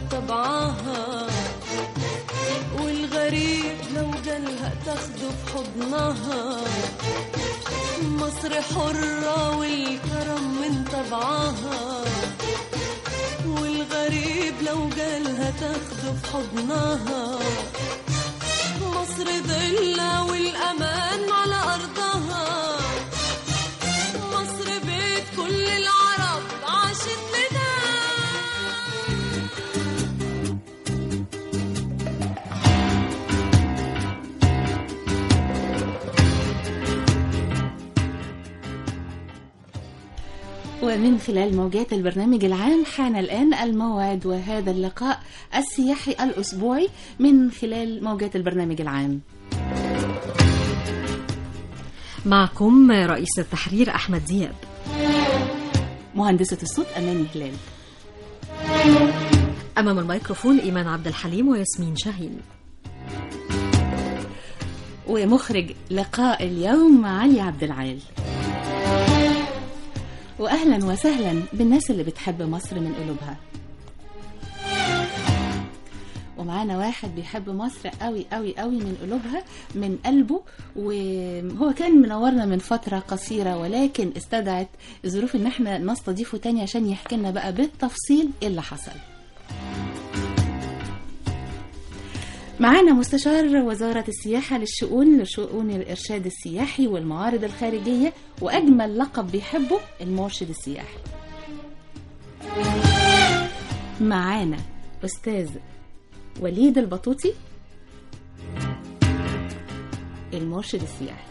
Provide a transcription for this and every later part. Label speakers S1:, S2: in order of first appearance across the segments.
S1: طبعها والغريب لو جالها تاخده في حضنها مصر حرة والكرم من طبعها والغريب لو جالها تاخده في حضنها مصر ضلة والأمان على أرضها مصر بيت كل العرب عاشت لنا
S2: ومن خلال موجات البرنامج العام حان الآن الموعد وهذا اللقاء السياحي الأسبوعي من خلال موجات البرنامج العام
S3: معكم رئيس التحرير أحمد دياب
S2: مهندسة الصوت أماني هلال
S3: أمام الميكروفون إيمان عبد الحليم وياسمين شاهين
S2: ومخرج لقاء اليوم علي عبد العال واهلا وسهلا بالناس اللي بتحب مصر من قلوبها ومعانا واحد بيحب مصر قوي قوي قوي من قلوبها من قلبه وهو كان منورنا من فترة قصيرة ولكن استدعت الظروف ان احنا نستضيفه تاني عشان يحكي لنا بقى بالتفصيل ايه اللي حصل معانا مستشار وزارة السياحة للشؤون لشؤون الإرشاد السياحي والمعارض الخارجية وأجمل لقب بيحبه المرشد السياحي معانا أستاذ وليد البطوطي المرشد السياحي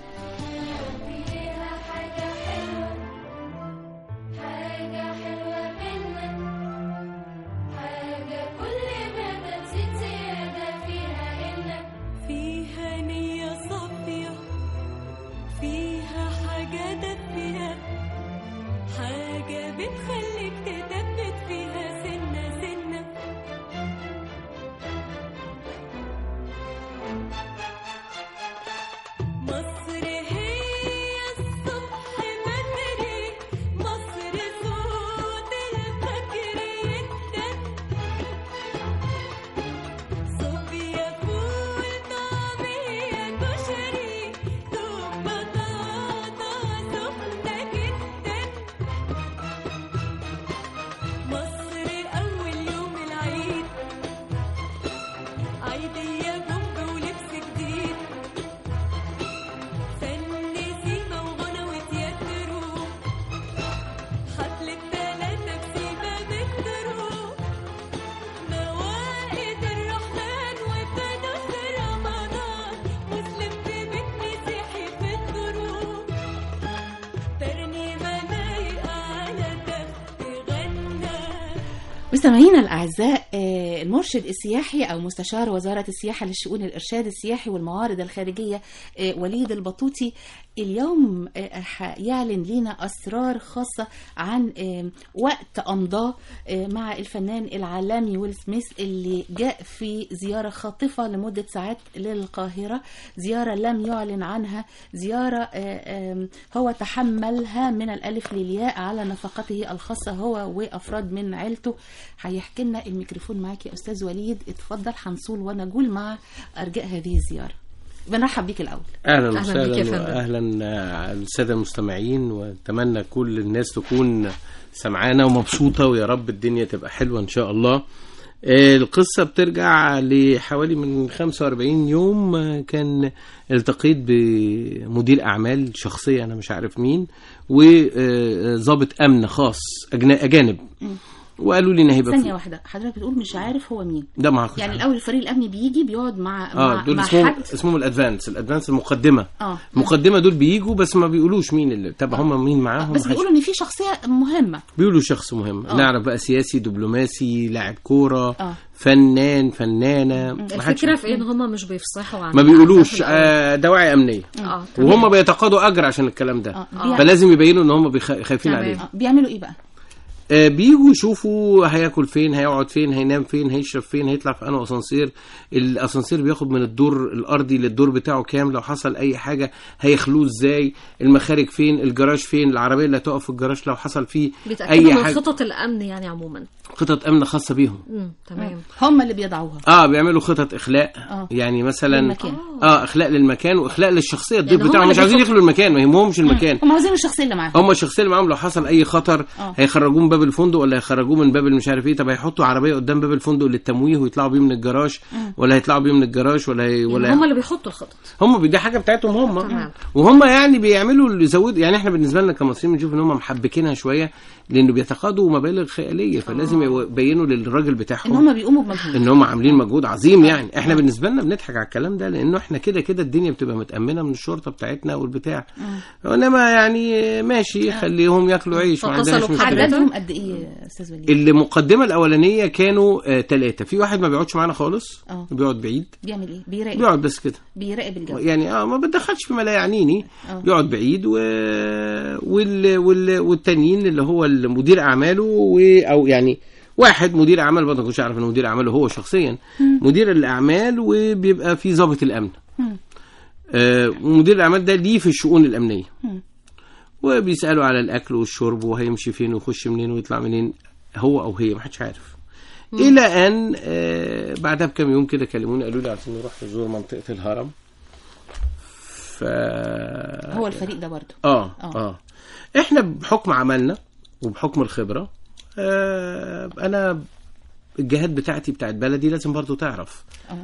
S4: حاجة حلوة منك حاجة كل ما بتزيد زيادة فيها إنك
S1: فيها نية صافية فيها حاجة دافية حاجة بتخليك تثبت فيها سنة سنة مصر هي الصبح بدري مصر صوت الفجر يدك صوفيا فول طعمية كشري دوب بطاطا سخنة جدا مصر أول يوم العيد عيدية بومب ولبس جديد فن سيما وغنى وتياترو حفلة تلاتة بسيبة مترو موائد الرحمن وفانوس رمضان مسلم في بيت مسيحي في الدروب ترنيمة لايقة على تخت غنى
S2: مستمعينا الأعزاء آه، المرشد السياحي أو مستشار وزارة السياحة للشؤون الإرشاد السياحي والموارد الخارجية آه، وليد البطوطي اليوم آه، هيعلن لنا أسرار خاصة عن آه، وقت أمضاه آه، مع الفنان العالمي ويل سميث اللي جاء في زيارة خاطفة لمدة ساعات للقاهرة زيارة لم يعلن عنها زيارة آه، آم، هو تحملها من الألف للياء على نفقته الخاصة هو وأفراد من عيلته هيحكي لنا الميكروفون معاك يا أستاذ وليد اتفضل هنصول ونجول مع أرجاء هذه الزيارة بنرحب بيك الأول
S5: اهلا
S3: أهلاً
S5: وسهلا
S3: بك يا فندم.
S5: واهلا آه، الساده المستمعين واتمنى كل الناس تكون سمعانه ومبسوطه ويا رب الدنيا تبقى حلوه ان شاء الله آه، القصة بترجع لحوالي من 45 يوم آه، كان التقيت بمدير أعمال شخصية أنا مش عارف مين وضابط أمن خاص أجنا- أجانب وقالوا لي إن هيبقى
S2: ثانية
S5: في-
S2: واحدة حضرتك بتقول مش عارف هو مين
S5: ده معاكم
S2: يعني الأول الفريق الأمني بيجي بيقعد مع
S5: اه
S2: مع,
S5: دول
S2: مع
S5: اسمهم
S2: حد
S5: اسمهم الادفانس الادفانس المقدمه
S2: اه
S5: المقدمه دول بيجوا بس ما بيقولوش مين اللي طب هم مين معاهم
S2: بس
S5: محدش-
S2: بيقولوا إن في شخصية مهمة
S5: بيقولوا شخص مهم
S2: آه.
S5: نعرف بقى سياسي دبلوماسي لاعب كوره
S2: آه.
S5: فنان فنانه ما حدش-
S3: الفكرة في إيه إن هما مش بيفصحوا عن
S5: ما بيقولوش
S3: الأحداث الأول.
S5: آه دواعي امنيه
S3: اه تمام.
S5: وهم بيتقاضوا اجر عشان الكلام ده
S2: آه. بيع-
S5: فلازم يبينوا ان هم بيخ- خايفين
S3: تمام.
S5: عليه
S2: آه. بيعملوا إيه بقى؟
S5: آه، بيجوا يشوفوا هياكل فين هيقعد فين هينام فين هيشرب فين هيطلع في انه اسانسير الاسانسير بياخد من الدور الارضي للدور بتاعه كام لو حصل اي حاجه هيخلوه ازاي المخارج فين الجراج فين العربيه اللي هتقف في الجراج لو حصل فيه
S3: بيتاكدوا
S5: اي
S3: من
S5: حاجه
S3: خطط الامن يعني عموما
S5: خطط امن خاصه بيهم
S3: مم. تمام
S2: هم اللي بيضعوها
S5: اه بيعملوا خطط اخلاء
S2: آه.
S5: يعني مثلا
S2: للمكان.
S5: اه اخلاء للمكان واخلاء للشخصيه الضيف
S3: يعني هم
S5: بتاعهم
S3: اللي
S5: مش عايزين
S3: بيحطوا-
S5: يخلوا المكان ما يهمهمش المكان
S2: هم عاوزين الشخصيه اللي معاهم
S5: هم الشخصيه اللي معاهم لو حصل اي خطر
S2: آه.
S5: هيخرجوه من باب الفندق ولا هيخرجوه من باب مش عارف ايه طب هيحطوا عربيه قدام باب الفندق للتمويه ويطلعوا بيه من الجراج ولا هيطلعوا بيه من الجراج ولا هي ولا
S3: يعني هم اللي بيحطوا الخطط
S5: هم دي حاجه بتاعتهم هم
S3: تمام.
S5: وهم يعني بيعملوا اللي يزود يعني احنا بالنسبه لنا كمصريين بنشوف ان هم محبكينها شويه لانه بيتقاضوا مبالغ خياليه فلازم يبينوا للراجل بتاعهم
S2: ان هم بيقوموا بمجهود
S5: ان هم عاملين مجهود عظيم يعني احنا بالنسبه لنا بنضحك على الكلام ده لانه احنا كده كده الدنيا بتبقى متامنه من الشرطه بتاعتنا والبتاع انما يعني ماشي خليهم ياكلوا عيش ما
S3: فاتصلوا
S5: عندناش مشكله
S3: بحضرتك؟
S2: عددهم قد ايه يا استاذ وليد
S5: المقدمه الاولانيه كانوا ثلاثه في واحد ما بيقعدش معانا خالص
S2: آه.
S5: بيقعد بعيد
S2: بيعمل ايه بيراقب
S5: بيقعد بس كده
S2: بيراقب الجو
S5: يعني اه ما بتدخلش فيما لا يعنيني
S2: آه.
S5: بيقعد بعيد و... وال... وال... والتانيين اللي هو المدير اعماله و... او يعني واحد مدير اعمال برضه ما كنتش عارف انه مدير اعماله هو شخصيا مدير الاعمال وبيبقى في ضابط الامن آه ومدير الاعمال ده ليه في الشؤون الامنيه وبيسالوا على الاكل والشرب وهيمشي فين ويخش منين ويطلع منين هو او هي ما حدش عارف الى ان آه بعدها بكام يوم كده كلموني قالوا لي عايزين نروح نزور منطقه الهرم ف
S2: هو الفريق ده برضه
S5: اه
S2: آه.
S5: اه احنا بحكم عملنا وبحكم الخبره آه انا الجهات بتاعتي بتاعت بلدي لازم برضو تعرف
S2: اه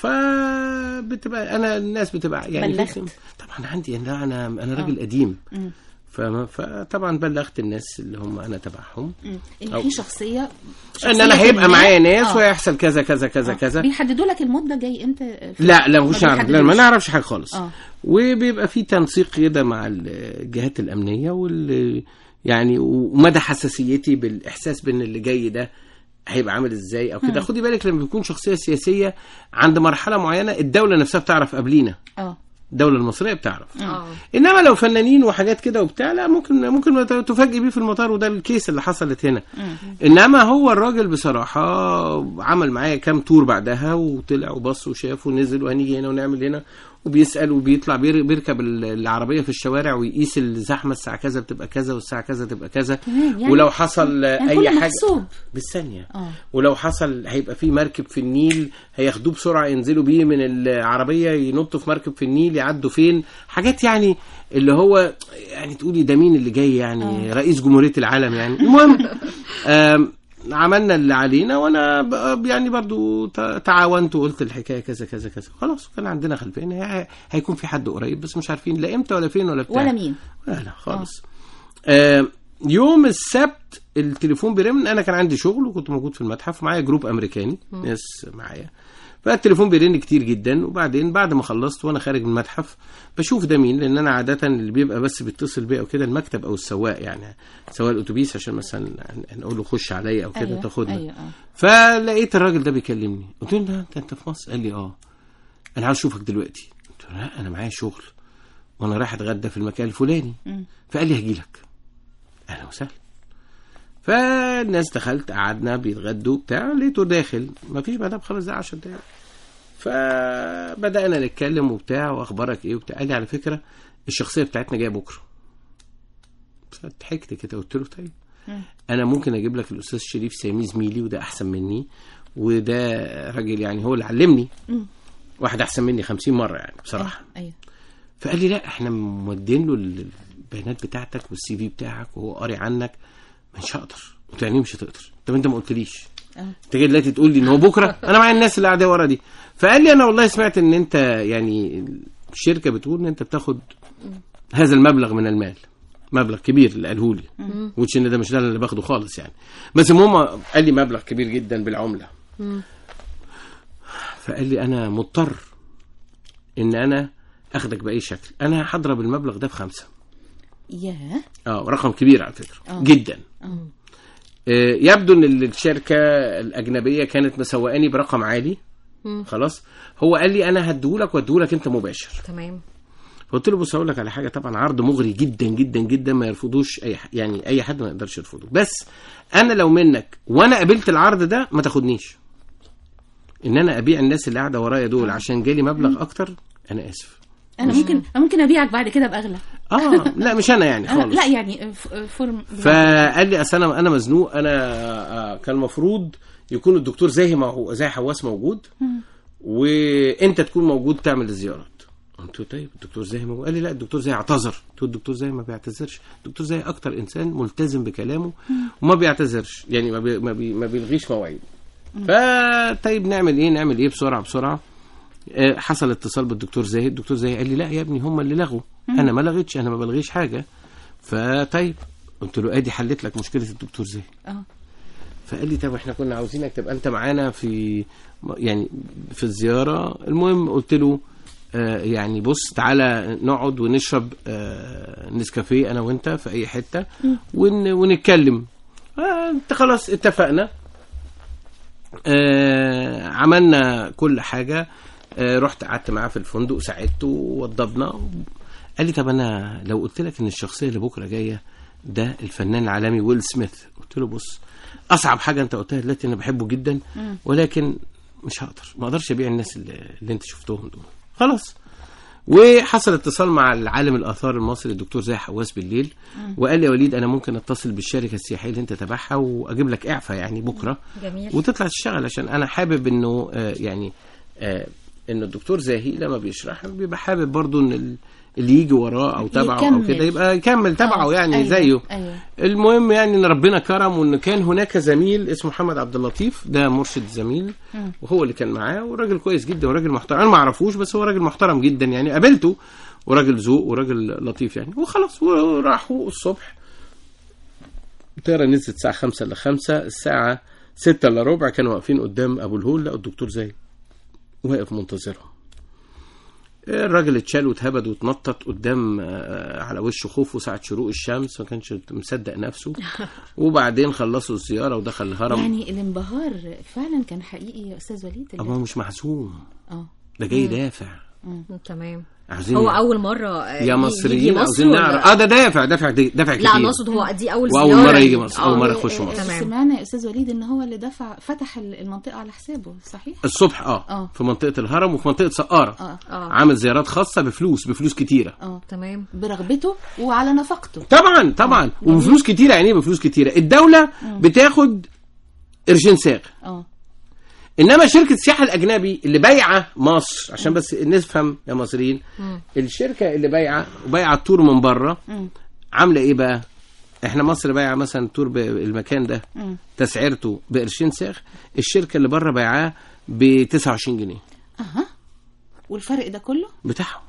S5: فبتبقى انا الناس بتبقى يعني
S2: بلغت.
S5: في- طبعا عندي انا انا انا راجل قديم فما- فطبعا بلغت الناس اللي هم انا تبعهم
S2: مم. ان
S5: أو-
S2: في شخصيه
S5: ان
S2: شخصية
S5: انا هيبقى
S2: ما-
S5: معايا ناس
S2: آه.
S5: وهيحصل كذا كذا كذا
S2: آه.
S5: كذا
S2: بيحددوا لك المده جاي امتى في-
S5: لا لا مش نعرف لا ما
S2: بيحددوش.
S5: نعرفش حاجه خالص
S2: آه.
S5: وبيبقى في تنسيق كده مع الجهات الامنيه وال يعني ومدى حساسيتي بالاحساس بان اللي جاي ده هيبقى عامل ازاي او كده خدي بالك لما بيكون شخصيه سياسيه عند مرحله معينه الدوله نفسها بتعرف قبلينا
S2: اه
S5: الدوله المصريه بتعرف
S3: اه
S5: انما لو فنانين وحاجات كده وبتاع لا ممكن ممكن ما تفاجئ بيه في المطار وده الكيس اللي حصلت هنا انما هو الراجل بصراحه عمل معايا كام تور بعدها وطلع وبص وشاف ونزل وهنيجي هنا ونعمل هنا وبيسال وبيطلع بير- بيركب ال- العربيه في الشوارع ويقيس الزحمه الساعه كذا بتبقى كذا والساعه كذا تبقى كذا
S2: تمام، يعني-
S5: ولو حصل
S2: يعني
S5: اي
S2: كله
S5: حاجه
S2: محسوب.
S5: بالثانيه
S2: آه.
S5: ولو حصل هيبقى في مركب في النيل هياخدوه بسرعه ينزلوا بيه من العربيه ينطوا في مركب في النيل يعدوا فين حاجات يعني اللي هو يعني تقولي ده مين اللي جاي يعني رئيس جمهوريه العالم يعني المهم آم، عملنا اللي علينا وانا ب- يعني برضو ت- تعاونت وقلت الحكايه كذا كذا كذا خلاص كان عندنا خلفيه إن هي- هيكون في حد قريب بس مش عارفين لا امتى ولا فين ولا بتاع
S2: ولا مين
S5: لا لا خالص آه يوم السبت التليفون بيرن انا كان عندي شغل وكنت موجود في المتحف ومعايا جروب امريكاني ناس معايا فالتليفون بيرن كتير جدا وبعدين بعد ما خلصت وانا خارج من المتحف بشوف ده مين لان انا عاده اللي بيبقى بس بيتصل بيا او كده المكتب او السواق يعني سواق الاتوبيس عشان مثلا نقول له خش عليا او كده
S2: أيوة،
S5: تاخدنا
S2: أيوة، آه.
S5: فلقيت الراجل ده بيكلمني قلت له "ده انت انت في مصر قال لي اه انا عاوز اشوفك دلوقتي قلت له لا انا معايا شغل وانا رايح اتغدى في المكان الفلاني فقال لي هجي لك اهلا وسهلا فالناس دخلت قعدنا بيتغدوا بتاع لقيته داخل ما فيش بعدها بخمس دقايق 10 دقايق فبدانا نتكلم وبتاع واخبارك ايه وبتاع قال لي على فكره الشخصيه بتاعتنا جايه بكره فضحكت كده قلت له طيب انا ممكن اجيب لك الاستاذ شريف سامي زميلي وده احسن مني وده راجل يعني هو اللي علمني واحد احسن مني 50 مره يعني بصراحه
S2: ايوه
S5: فقال لي لا احنا مودين له البيانات بتاعتك والسي في بتاعك وهو قاري عنك مش هقدر قلت له يعني إيه مش هتقدر طب انت ما قلتليش
S2: اه
S5: انت جاي دلوقتي تقول لي ان هو بكره انا معايا الناس اللي قاعده ورا دي فقال لي انا والله سمعت ان انت يعني الشركه بتقول ان انت بتاخد هذا المبلغ من المال مبلغ كبير اللي قاله لي وتش ان ده مش ده اللي باخده خالص يعني بس المهم قال لي مبلغ كبير جدا بالعمله فقال لي انا مضطر ان انا اخدك باي شكل انا هضرب المبلغ ده بخمسه
S2: ياه
S5: اه رقم كبير على فكره
S2: آه.
S5: جدا آه، يبدو ان الشركه الاجنبيه كانت مسوقاني برقم عالي خلاص هو قال لي انا هديهولك واديهولك انت مباشر
S3: تمام
S5: فقلت له بص هقول لك على حاجه طبعا عرض مغري جدا جدا جدا ما يرفضوش اي ح... يعني اي حد ما يقدرش يرفضه بس انا لو منك وانا قبلت العرض ده ما تاخدنيش ان انا ابيع الناس اللي قاعده ورايا دول عشان جالي مبلغ اكتر انا اسف
S2: انا ممكن أنا ممكن ابيعك بعد كده باغلى
S5: اه لا مش انا يعني
S2: أنا
S5: خالص
S2: لا يعني ف- فورم
S5: فقال لي اصل انا انا مزنوق انا آه، كان المفروض يكون الدكتور زاهي مع زاهي حواس موجود وانت تكون موجود تعمل الزيارات قلت له طيب الدكتور زاهي موجود قال لي لا الدكتور زاهي اعتذر قلت له الدكتور زاهي ما بيعتذرش الدكتور زاهي اكتر انسان ملتزم بكلامه وما بيعتذرش يعني ما, بي ما, بي ما بيلغيش مواعيد فطيب نعمل ايه نعمل ايه بسرعه بسرعه آه، حصل اتصال بالدكتور زاهي الدكتور زاهي قال لي لا يا ابني هم اللي لغوا انا ما لغيتش انا ما بلغيش حاجه فطيب قلت له ادي حلت لك مشكله الدكتور زاهي
S2: اه
S5: فقال لي طب احنا كنا عاوزينك تبقى انت معانا في يعني في الزياره المهم قلت له آه يعني بص تعالى نقعد ونشرب آه نسكافيه انا وانت في اي حته ون ونتكلم آه انت خلاص اتفقنا آه عملنا كل حاجه آه رحت قعدت معاه في الفندق ساعدته ووضبنا قال لي طب انا لو قلت لك ان الشخصيه اللي بكره جايه ده الفنان العالمي ويل سميث قلت له بص اصعب حاجه انت قلتها دلوقتي انا بحبه جدا ولكن مش هقدر ما اقدرش ابيع الناس اللي, اللي انت شفتهم دول خلاص وحصل اتصال مع العالم الاثار المصري الدكتور زاهي حواس بالليل وقال لي يا وليد انا ممكن اتصل بالشركه السياحيه اللي انت تبعها واجيب لك اعفاء يعني بكره
S3: جميل
S5: وتطلع تشتغل عشان انا حابب انه آه يعني آه ان الدكتور زاهي لما بيشرح بيبقى حابب برضو ان ال- اللي يجي وراه او تبعه او
S2: يكمل.
S5: كده يبقى يكمل تبعه
S2: آه،
S5: يعني
S2: أيوة،
S5: زيه
S2: أيوة.
S5: المهم يعني ان ربنا كرم وان كان هناك زميل اسمه محمد عبد اللطيف ده مرشد زميل وهو اللي كان معاه وراجل كويس جدا وراجل محترم انا ما اعرفوش بس هو راجل محترم جدا يعني قابلته وراجل ذوق وراجل لطيف يعني وخلاص وراحوا الصبح الطياره نزلت الساعه 5 الا 5 الساعه 6 الا ربع كانوا واقفين قدام ابو الهول لقوا الدكتور زاهي واقف منتظرهم الراجل اتشال واتهبد واتنطط قدام آه، على وشه خوفه ساعة شروق الشمس ما كانش مصدق نفسه وبعدين خلصوا الزيارة ودخل الهرم
S2: يعني الانبهار فعلا كان حقيقي يا استاذ وليد
S5: أما هو مش محزوم
S2: اه
S5: ده جاي دافع
S3: تمام
S5: عاوزين
S3: هو اول مره آه،
S5: يا
S3: يجي
S5: مصريين
S3: مصر
S5: عاوزين
S3: ولا-
S5: نعرف اه ده دافع دافع دافع كتير
S3: لا انا اقصد هو دي اول
S5: وأول
S3: زياره
S5: مرة يجي
S3: ليه.
S5: مصر،
S3: آه.
S5: أول مرة يخش مصر.
S3: تمام
S2: سمعنا يا استاذ وليد ان هو اللي دفع فتح ال- المنطقه على حسابه صحيح
S5: الصبح اه,
S2: آه.
S5: في منطقة الهرم وفي منطقة سقارة
S2: اه
S3: اه
S5: عامل زيارات خاصة بفلوس بفلوس كتيرة
S2: اه
S3: تمام
S2: برغبته وعلى نفقته
S5: طبعا طبعا وبفلوس كتيرة يعني ايه بفلوس كتيرة الدولة بتاخد قرشين ساغ
S2: اه
S5: انما شركه السياحه الاجنبي اللي بايعه مصر عشان بس نفهم يا مصريين الشركه اللي بايعه وبايعه التور من بره عامله ايه بقى احنا مصر بايعه مثلا تور بالمكان ده تسعيرته بقرشين ساغ الشركه اللي بره بايعاه ب 29 جنيه
S2: اها والفرق ده كله
S5: بتاعهم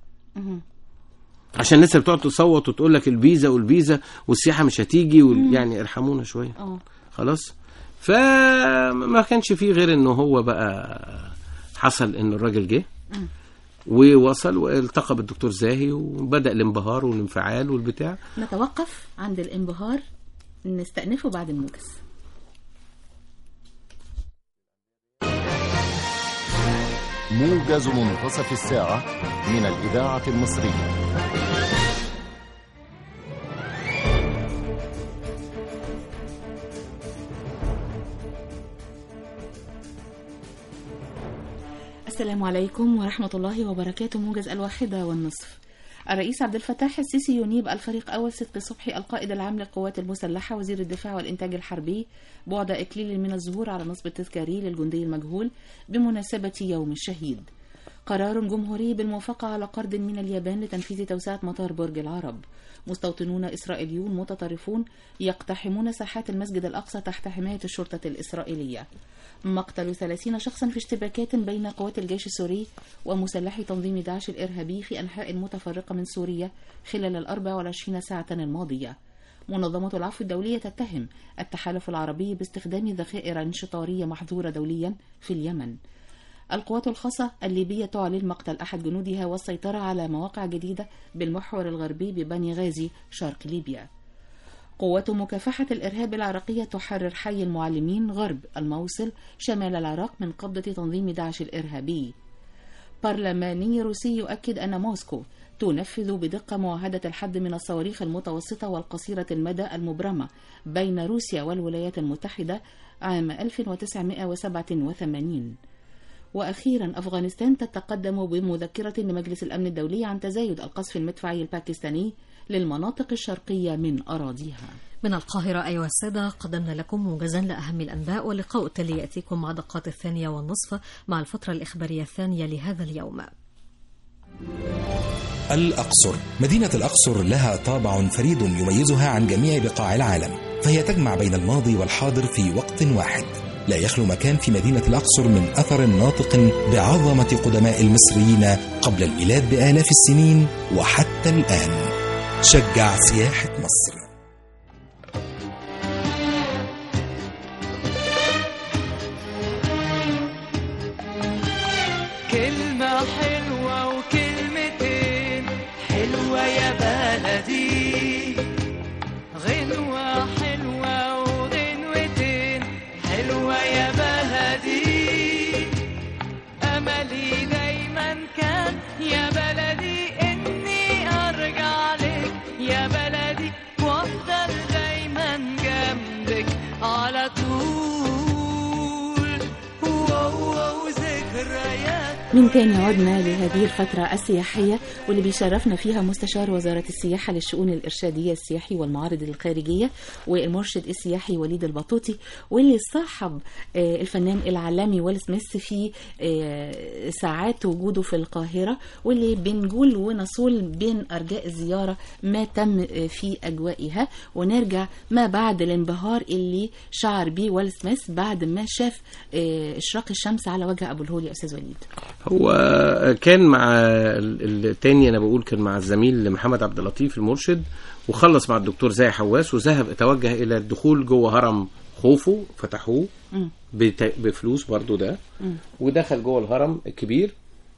S5: عشان الناس اللي بتقعد تصوت وتقول لك الفيزا والفيزا والسياحه مش هتيجي وال... يعني ارحمونا شويه
S2: اه
S5: خلاص فما كانش فيه غير انه هو بقى حصل ان الراجل جه ووصل والتقى بالدكتور زاهي وبدا الانبهار والانفعال والبتاع
S2: نتوقف عند الانبهار نستأنفه بعد الموجز
S6: موجز منتصف الساعة من الإذاعة المصرية
S2: السلام عليكم ورحمة الله وبركاته موجز الواحدة والنصف الرئيس عبد الفتاح السيسي ينيب الفريق أول صدقي صبحي القائد العام للقوات المسلحة وزير الدفاع والإنتاج الحربي بعد إكليل من الزهور على نصب التذكاري للجندي المجهول بمناسبة يوم الشهيد قرار جمهوري بالموافقة على قرض من اليابان لتنفيذ توسعة مطار برج العرب مستوطنون إسرائيليون متطرفون يقتحمون ساحات المسجد الأقصى تحت حماية الشرطة الإسرائيلية مقتل 30 شخصا في اشتباكات بين قوات الجيش السوري ومسلحي تنظيم داعش الإرهابي في أنحاء متفرقة من سوريا خلال ال 24 ساعة الماضية منظمة العفو الدولية تتهم التحالف العربي باستخدام ذخائر انشطارية محظورة دوليا في اليمن القوات الخاصة الليبية تعلن مقتل أحد جنودها والسيطرة على مواقع جديدة بالمحور الغربي ببني غازي شرق ليبيا قوات مكافحة الإرهاب العراقية تحرر حي المعلمين غرب الموصل شمال العراق من قبضة تنظيم داعش الإرهابي برلماني روسي يؤكد أن موسكو تنفذ بدقة معاهدة الحد من الصواريخ المتوسطة والقصيرة المدى المبرمة بين روسيا والولايات المتحدة عام 1987 وأخيرا أفغانستان تتقدم بمذكرة لمجلس الأمن الدولي عن تزايد القصف المدفعي الباكستاني للمناطق الشرقية من أراضيها
S3: من القاهرة أيها السادة قدمنا لكم موجزا لأهم الأنباء واللقاء التالي يأتيكم مع دقات الثانية والنصف مع الفترة الإخبارية الثانية لهذا اليوم
S7: الأقصر مدينة الأقصر لها طابع فريد يميزها عن جميع بقاع العالم فهي تجمع بين الماضي والحاضر في وقت واحد لا يخلو مكان في مدينة الأقصر من أثر ناطق بعظمة قدماء المصريين قبل الميلاد بآلاف السنين وحتى الآن شجع سياحة مصر
S1: كلمة حلوة وكلمتين حلوة يا بلدي غنوة حلوة وغنوتين حلوة يا بلدي أملي دايما كان يا بلدي إني أرجع لك يا بلدي وأفضل دايما جنبك على طول واو واو ذكريات
S2: من تاني عدنا لهذه الفترة السياحية واللي بيشرفنا فيها مستشار وزارة السياحة للشؤون الإرشادية السياحي والمعارض الخارجية والمرشد السياحي وليد البطوطي واللي صاحب آه، الفنان العالمي ويل سميث في آه، ساعات وجوده في القاهرة واللي بنقول ونصول بين أرجاء الزيارة ما تم آه، في أجوائها ونرجع ما بعد الانبهار اللي شعر بيه ويل سميث بعد ما شاف آه، إشراق الشمس على وجه أبو الهول يا أستاذ وليد
S5: هو كان مع ال- التاني انا بقول كان مع الزميل محمد عبد اللطيف المرشد وخلص مع الدكتور زاهي حواس وذهب توجه الى الدخول جوه هرم خوفو فتحوه
S2: مم.
S5: بت- بفلوس برضو ده ودخل جوه الهرم الكبير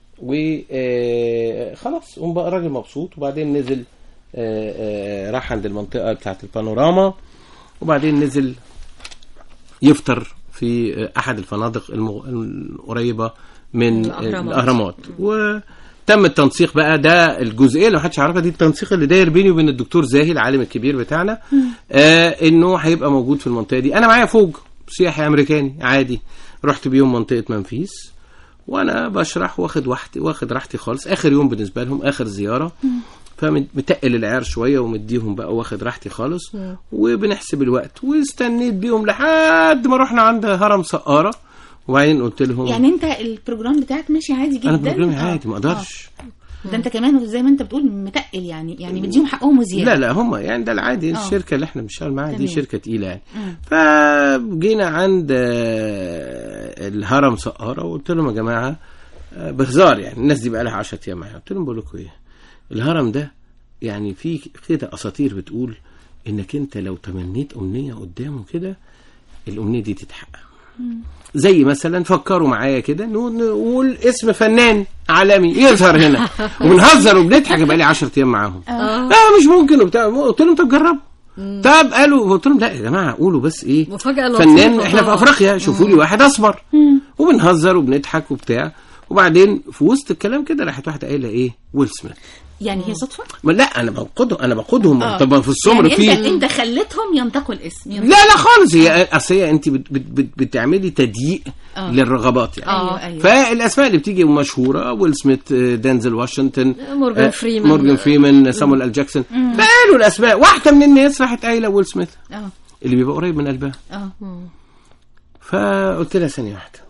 S5: وخلاص بقى راجل مبسوط وبعدين نزل آه، آه، راح عند المنطقه بتاعت البانوراما وبعدين نزل يفطر في احد الفنادق المغ- القريبه من
S3: الأهرامات.
S5: الاهرامات وتم التنسيق بقى ده الجزئيه اللي محدش يعرفها دي التنسيق اللي داير بيني وبين الدكتور زاهي العالم الكبير بتاعنا آه انه هيبقى موجود في المنطقه دي انا معايا فوج سياحي امريكاني عادي رحت بيهم منطقه منفيس وانا بشرح واخد وحدي واخد راحتي خالص اخر يوم بالنسبه لهم اخر زياره فمتقل العيار شويه ومديهم بقى واخد راحتي خالص وبنحسب الوقت واستنيت بيهم لحد ما رحنا عند هرم سقاره وبعدين قلت لهم
S2: يعني انت البروجرام بتاعك ماشي عادي جدا
S5: انا بروجرامي
S2: آه.
S5: عادي ما اقدرش
S2: آه. ده انت كمان زي ما انت بتقول متقل يعني يعني مديهم حقهم وزياده
S5: لا لا هم يعني ده العادي
S2: آه.
S5: الشركه اللي احنا بنشتغل معاها دي
S2: تمام.
S5: شركه تقيله يعني فجينا عند آه، الهرم سقاره وقلت لهم يا جماعه آه، بهزار يعني الناس دي بقى لها 10 ايام معايا قلت لهم بقول لكم ايه الهرم ده يعني في كده اساطير بتقول انك انت لو تمنيت امنيه قدامه كده الامنيه دي تتحقق زي مثلا فكروا معايا كده نقول نقول اسم فنان عالمي يظهر هنا وبنهزر وبنضحك بقى لي 10 ايام معاهم لا مش ممكن وبتاع قلت لهم طب جربوا طب قالوا قلت لهم لا يا جماعه قولوا بس ايه
S3: مفاجأة
S5: فنان
S3: لطيفة
S5: احنا في
S3: طبعا.
S5: افريقيا شوفوا لي واحد اسمر وبنهزر وبنضحك وبتاع وبعدين في وسط الكلام كده راحت واحده قايله ايه ويل سميث
S2: يعني هي صدفه
S5: ما لا انا بقودهم انا بقودهم
S2: آه.
S5: طبعا في السمر
S2: يعني
S5: في
S2: انت انت خليتهم ينطقوا الاسم ينطقوا.
S5: لا لا خالص هي اصل هي انت بت بت بت بتعملي تضييق
S2: آه.
S5: للرغبات يعني
S2: ايوه ايوه
S5: فالاسماء اللي بتيجي مشهوره ويل سميث آه، دينزل واشنطن
S3: مورجان
S5: آه،
S3: فريمان.
S5: مورجان فريمان سامويل ال جاكسون فقالوا الاسماء واحده من الناس راحت قايله ويل سميث
S2: اه
S5: اللي بيبقى قريب من قلبها
S2: اه
S5: فقلت لها ثانيه واحده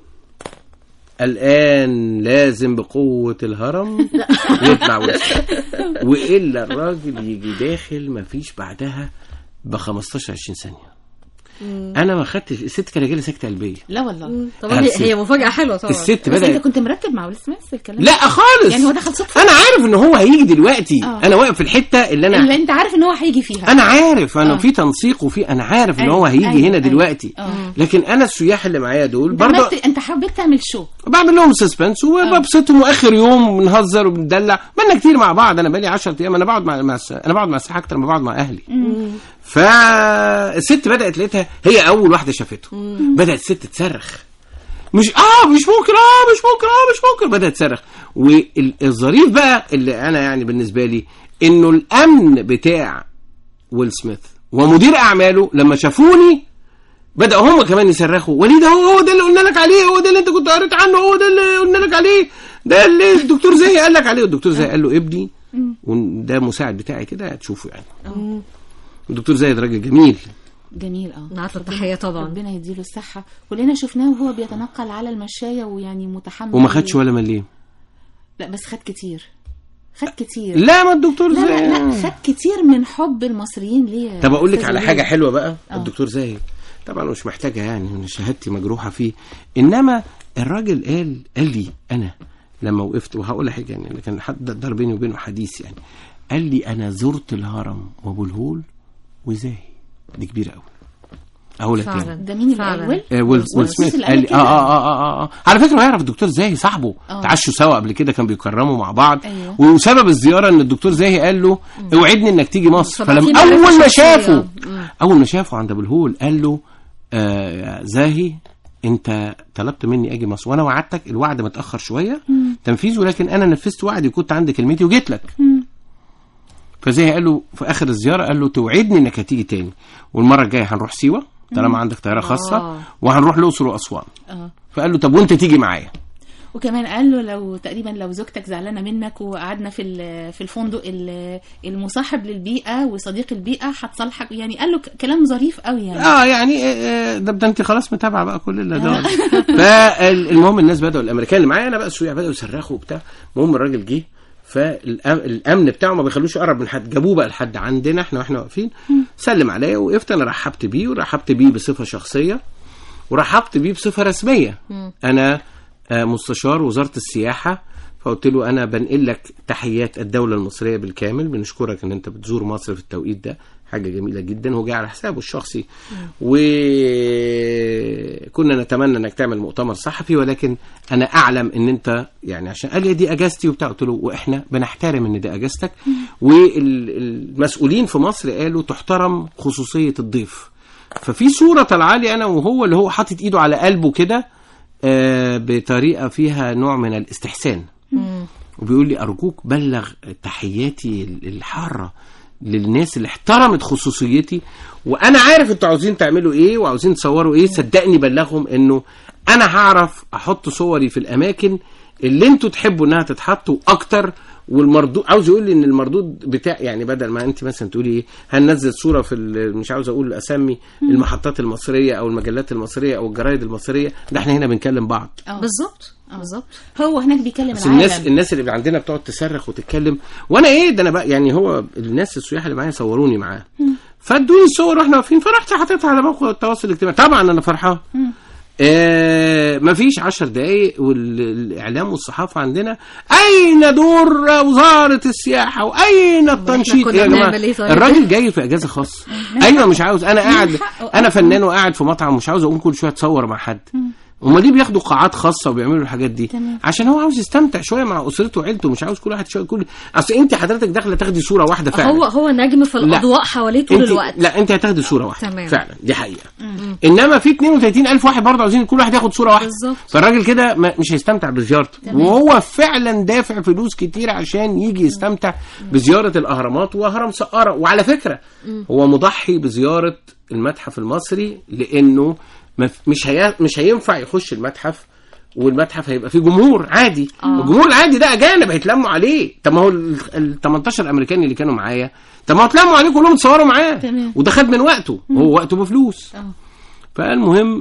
S5: الان لازم بقوه الهرم يطلع ويل سميث. والا الراجل يجي داخل مفيش بعدها ب 15 20 ثانيه انا ما خدتش الست كان جالي سكته قلبيه
S2: لا والله
S3: طبعا هي, هي مفاجأة حلوة طبعا
S5: الست
S2: بس انت
S5: بدات
S2: كنت مرتب مع ويل سميث الكلام
S5: لا خالص
S2: يعني هو دخل صدفه
S5: انا عارف ان هو هيجي دلوقتي
S2: آه.
S5: انا واقف في الحته اللي
S2: اللي
S5: انا
S2: انت عارف ان هو هيجي فيها
S5: انا عارف انا
S2: آه.
S5: في تنسيق وفي انا عارف ان
S2: أيوة،
S5: هو هيجي
S2: أيوة،
S5: هنا
S2: أيوة.
S5: دلوقتي
S2: آه.
S5: لكن انا السياح اللي معايا دول
S2: انت
S5: برضه
S2: عملت انت حبيت تعمل شو
S5: بعمل لهم سسبنس وببسطهم واخر يوم بنهزر وبندلع بقالنا كتير مع بعض انا بقالي 10 ايام انا بقعد مع, مع الس- انا بقعد مع السياحه اكتر ما بقعد مع اهلي فالست بدات لقيتها هي اول واحده شافته بدات الست تصرخ مش اه مش ممكن اه مش ممكن اه مش ممكن بدات تصرخ والظريف بقى اللي انا يعني بالنسبه لي انه الامن بتاع ويل سميث ومدير اعماله لما شافوني بدأوا هم كمان يصرخوا وليد هو هو ده اللي قلنا لك عليه هو ده اللي انت كنت قريت عنه هو ده اللي قلنا لك عليه ده اللي الدكتور زاهي قال لك عليه والدكتور زاهي قال له ابني وده مساعد بتاعي كده هتشوفه يعني الدكتور زاهد راجل جميل
S2: جميل اه
S3: نعت التحية طبعا
S2: ربنا يديله الصحة كلنا شفناه وهو بيتنقل على المشاية ويعني متحمل
S5: وما خدش ولا مليم
S2: لا بس خد كتير خد كتير
S5: لا ما الدكتور
S2: لا لا,
S5: زاهي
S2: لا خد كتير من حب المصريين ليه
S5: طب اقول لك
S2: أستاذ
S5: على
S2: وليد.
S5: حاجه حلوه بقى
S2: آه.
S5: الدكتور زاهي طبعا مش محتاجه يعني انا شهادتي مجروحه فيه انما الراجل قال قال لي انا لما وقفت وهقول لك حاجه يعني كان حد دار بيني وبينه حديث يعني قال لي انا زرت الهرم وابو الهول وزاهي دي كبيره قوي اقول لك
S3: فعلا
S5: يعني
S2: ده مين
S3: فعلا.
S2: الأول؟
S5: آه، ويل ويل
S2: ويل
S5: سميث
S2: اللي
S5: قال لي
S2: كده.
S5: آه, آه, آه, آه, اه على فكره هو يعرف الدكتور زاهي صاحبه
S2: آه.
S5: تعشوا سوا قبل كده كان بيكرموا مع بعض
S2: أيوه.
S5: وسبب الزياره ان الدكتور زاهي قال له اوعدني انك تيجي مصر
S3: فبقى في
S5: فلما
S3: معرفة
S5: اول ما
S3: شخصية.
S5: شافه
S3: مم.
S5: اول ما شافه عند ابو الهول قال له آه زاهي انت طلبت مني اجي مصر وانا وعدتك الوعد متاخر شويه تنفيذه لكن انا نفذت وعدي وكنت عند كلمتي وجيت لك فزاهي قال له في اخر الزياره قال له توعدني انك هتيجي تاني والمره الجايه هنروح سيوه طالما عندك طياره خاصه
S3: آه.
S5: وهنروح الاقصر واسوان
S2: اه
S5: فقال له طب وانت تيجي معايا
S2: وكمان قال له لو تقريبا لو زوجتك زعلانه منك وقعدنا في ال- في الفندق ال- المصاحب للبيئه وصديق البيئه هتصالحك يعني قال له ك- كلام ظريف قوي يعني
S5: اه يعني آه، آه، ده ده انت خلاص متابعه بقى كل اللي ده فالمهم الناس بداوا الامريكان اللي معايا انا بقى السوريين بداوا يصرخوا وبتاع المهم الراجل جه فالامن بتاعه ما بيخلوش يقرب من حد جابوه بقى لحد عندنا احنا واحنا واقفين سلم عليا وقفت انا رحبت بيه ورحبت بيه بصفه شخصيه ورحبت بيه بصفه رسميه انا آه، مستشار وزاره السياحه فقلت له انا بنقل لك تحيات الدوله المصريه بالكامل بنشكرك ان انت بتزور مصر في التوقيت ده حاجه جميله جدا هو جاي على حسابه الشخصي وكنا نتمنى انك تعمل مؤتمر صحفي ولكن انا اعلم ان انت يعني عشان قال لي دي اجازتي وبتاع قلت له واحنا بنحترم ان دي اجازتك والمسؤولين في مصر قالوا تحترم خصوصيه الضيف ففي صوره طالعه لي انا وهو اللي هو حاطط ايده على قلبه كده آه، بطريقه فيها نوع من الاستحسان وبيقول لي ارجوك بلغ تحياتي الحاره للناس اللي احترمت خصوصيتي وانا عارف انتوا عاوزين تعملوا ايه وعاوزين تصوروا ايه صدقني بلغهم انه انا هعرف احط صوري في الاماكن اللي انتوا تحبوا انها تتحط واكتر والمردود عاوز يقول لي ان المردود بتاع يعني بدل ما انت مثلا تقولي ايه هننزل صوره في ال- مش عاوز اقول اسمي المحطات المصريه او المجلات المصريه او الجرايد المصريه ده احنا هنا بنكلم بعض
S2: اه
S3: بالظبط بالظبط
S2: هو هناك بيكلم
S5: بس الناس
S2: العالم
S5: الناس اللي عندنا بتقعد تصرخ وتتكلم وانا ايه ده انا بقى يعني هو الناس السياح اللي معايا صوروني معاه فادوني الصور واحنا واقفين فرحت حطيتها على موقع التواصل الاجتماعي طبعا انا فرحان آه مفيش عشر دقايق والاعلام والصحافه عندنا اين دور وزاره السياحه واين التنشيط
S3: كنا
S5: يا جماعه
S3: بنعمل إيه طيب؟
S5: الراجل جاي في اجازه خاصه ايوه مش عاوز انا قاعد
S2: حقه
S5: انا
S2: أصلاً.
S5: فنان وقاعد في مطعم مش عاوز اقوم كل شويه اتصور مع حد هما ليه بياخدوا قاعات خاصه وبيعملوا الحاجات دي
S2: تمام.
S5: عشان هو عاوز يستمتع شويه مع اسرته وعيلته مش عاوز كل واحد شويه كل اصل انت حضرتك داخله تاخدي صوره واحده فعلا
S3: هو هو نجم في الاضواء حواليه طول
S5: انت
S3: الوقت
S5: لا انت هتاخدي صوره واحده
S3: تمام.
S5: فعلا دي حقيقه انما في 32 الف واحد برضه عاوزين كل واحد ياخد صوره واحده
S3: بالظبط.
S5: فالراجل كده ما- مش هيستمتع بزيارته وهو فعلا دافع فلوس كتير عشان يجي يستمتع بزياره الاهرامات وهرم سقاره وعلى فكره هو مضحي بزياره المتحف المصري لانه ما ف- مش هي مش هينفع يخش المتحف والمتحف هيبقى فيه جمهور عادي الجمهور العادي ده اجانب هيتلموا عليه طب ما هو ال 18 امريكاني اللي كانوا معايا طب ما هو اتلموا عليه كلهم اتصوروا معاه
S2: تمام.
S5: وده خد من وقته هو وقته بفلوس
S2: اه
S5: فالمهم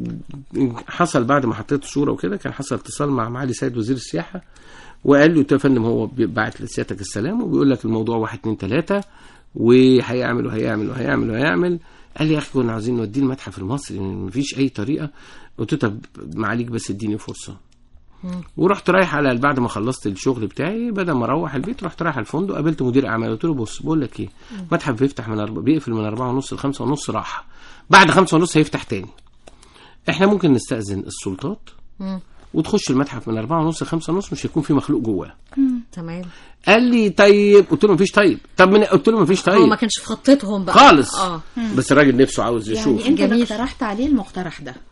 S5: حصل بعد ما حطيت صوره وكده كان حصل اتصال مع معالي سيد وزير السياحه وقال له يا فندم هو بعت لسيادتك السلام وبيقول لك الموضوع واحد اتنين تلاته وهيعمل وهيعمل وهيعمل وهيعمل قال لي يا اخي كنا عاوزين نوديه المتحف المصري مفيش اي طريقه قلت له طب معاليك بس اديني فرصه ورحت رايح على بعد ما خلصت الشغل بتاعي بدل ما اروح البيت رحت رايح الفندق قابلت مدير اعمال قلت له بص بقول لك ايه المتحف بيفتح من أربعة بيقفل من أربعة ونص لخمسة ونص راحه بعد خمسة ونص هيفتح تاني احنا ممكن نستأذن السلطات وتخش المتحف من أربعة ونص لخمسة ونص مش هيكون في مخلوق جواه
S3: تمام
S5: قال لي طيب قلت له مفيش طيب طب من قلت له مفيش
S3: هو
S5: طيب
S3: ما كانش في خطتهم بقى
S5: خالص
S3: اه
S5: بس الراجل نفسه عاوز يشوف
S2: يعني انت اللي
S3: جميل.
S2: اقترحت عليه المقترح ده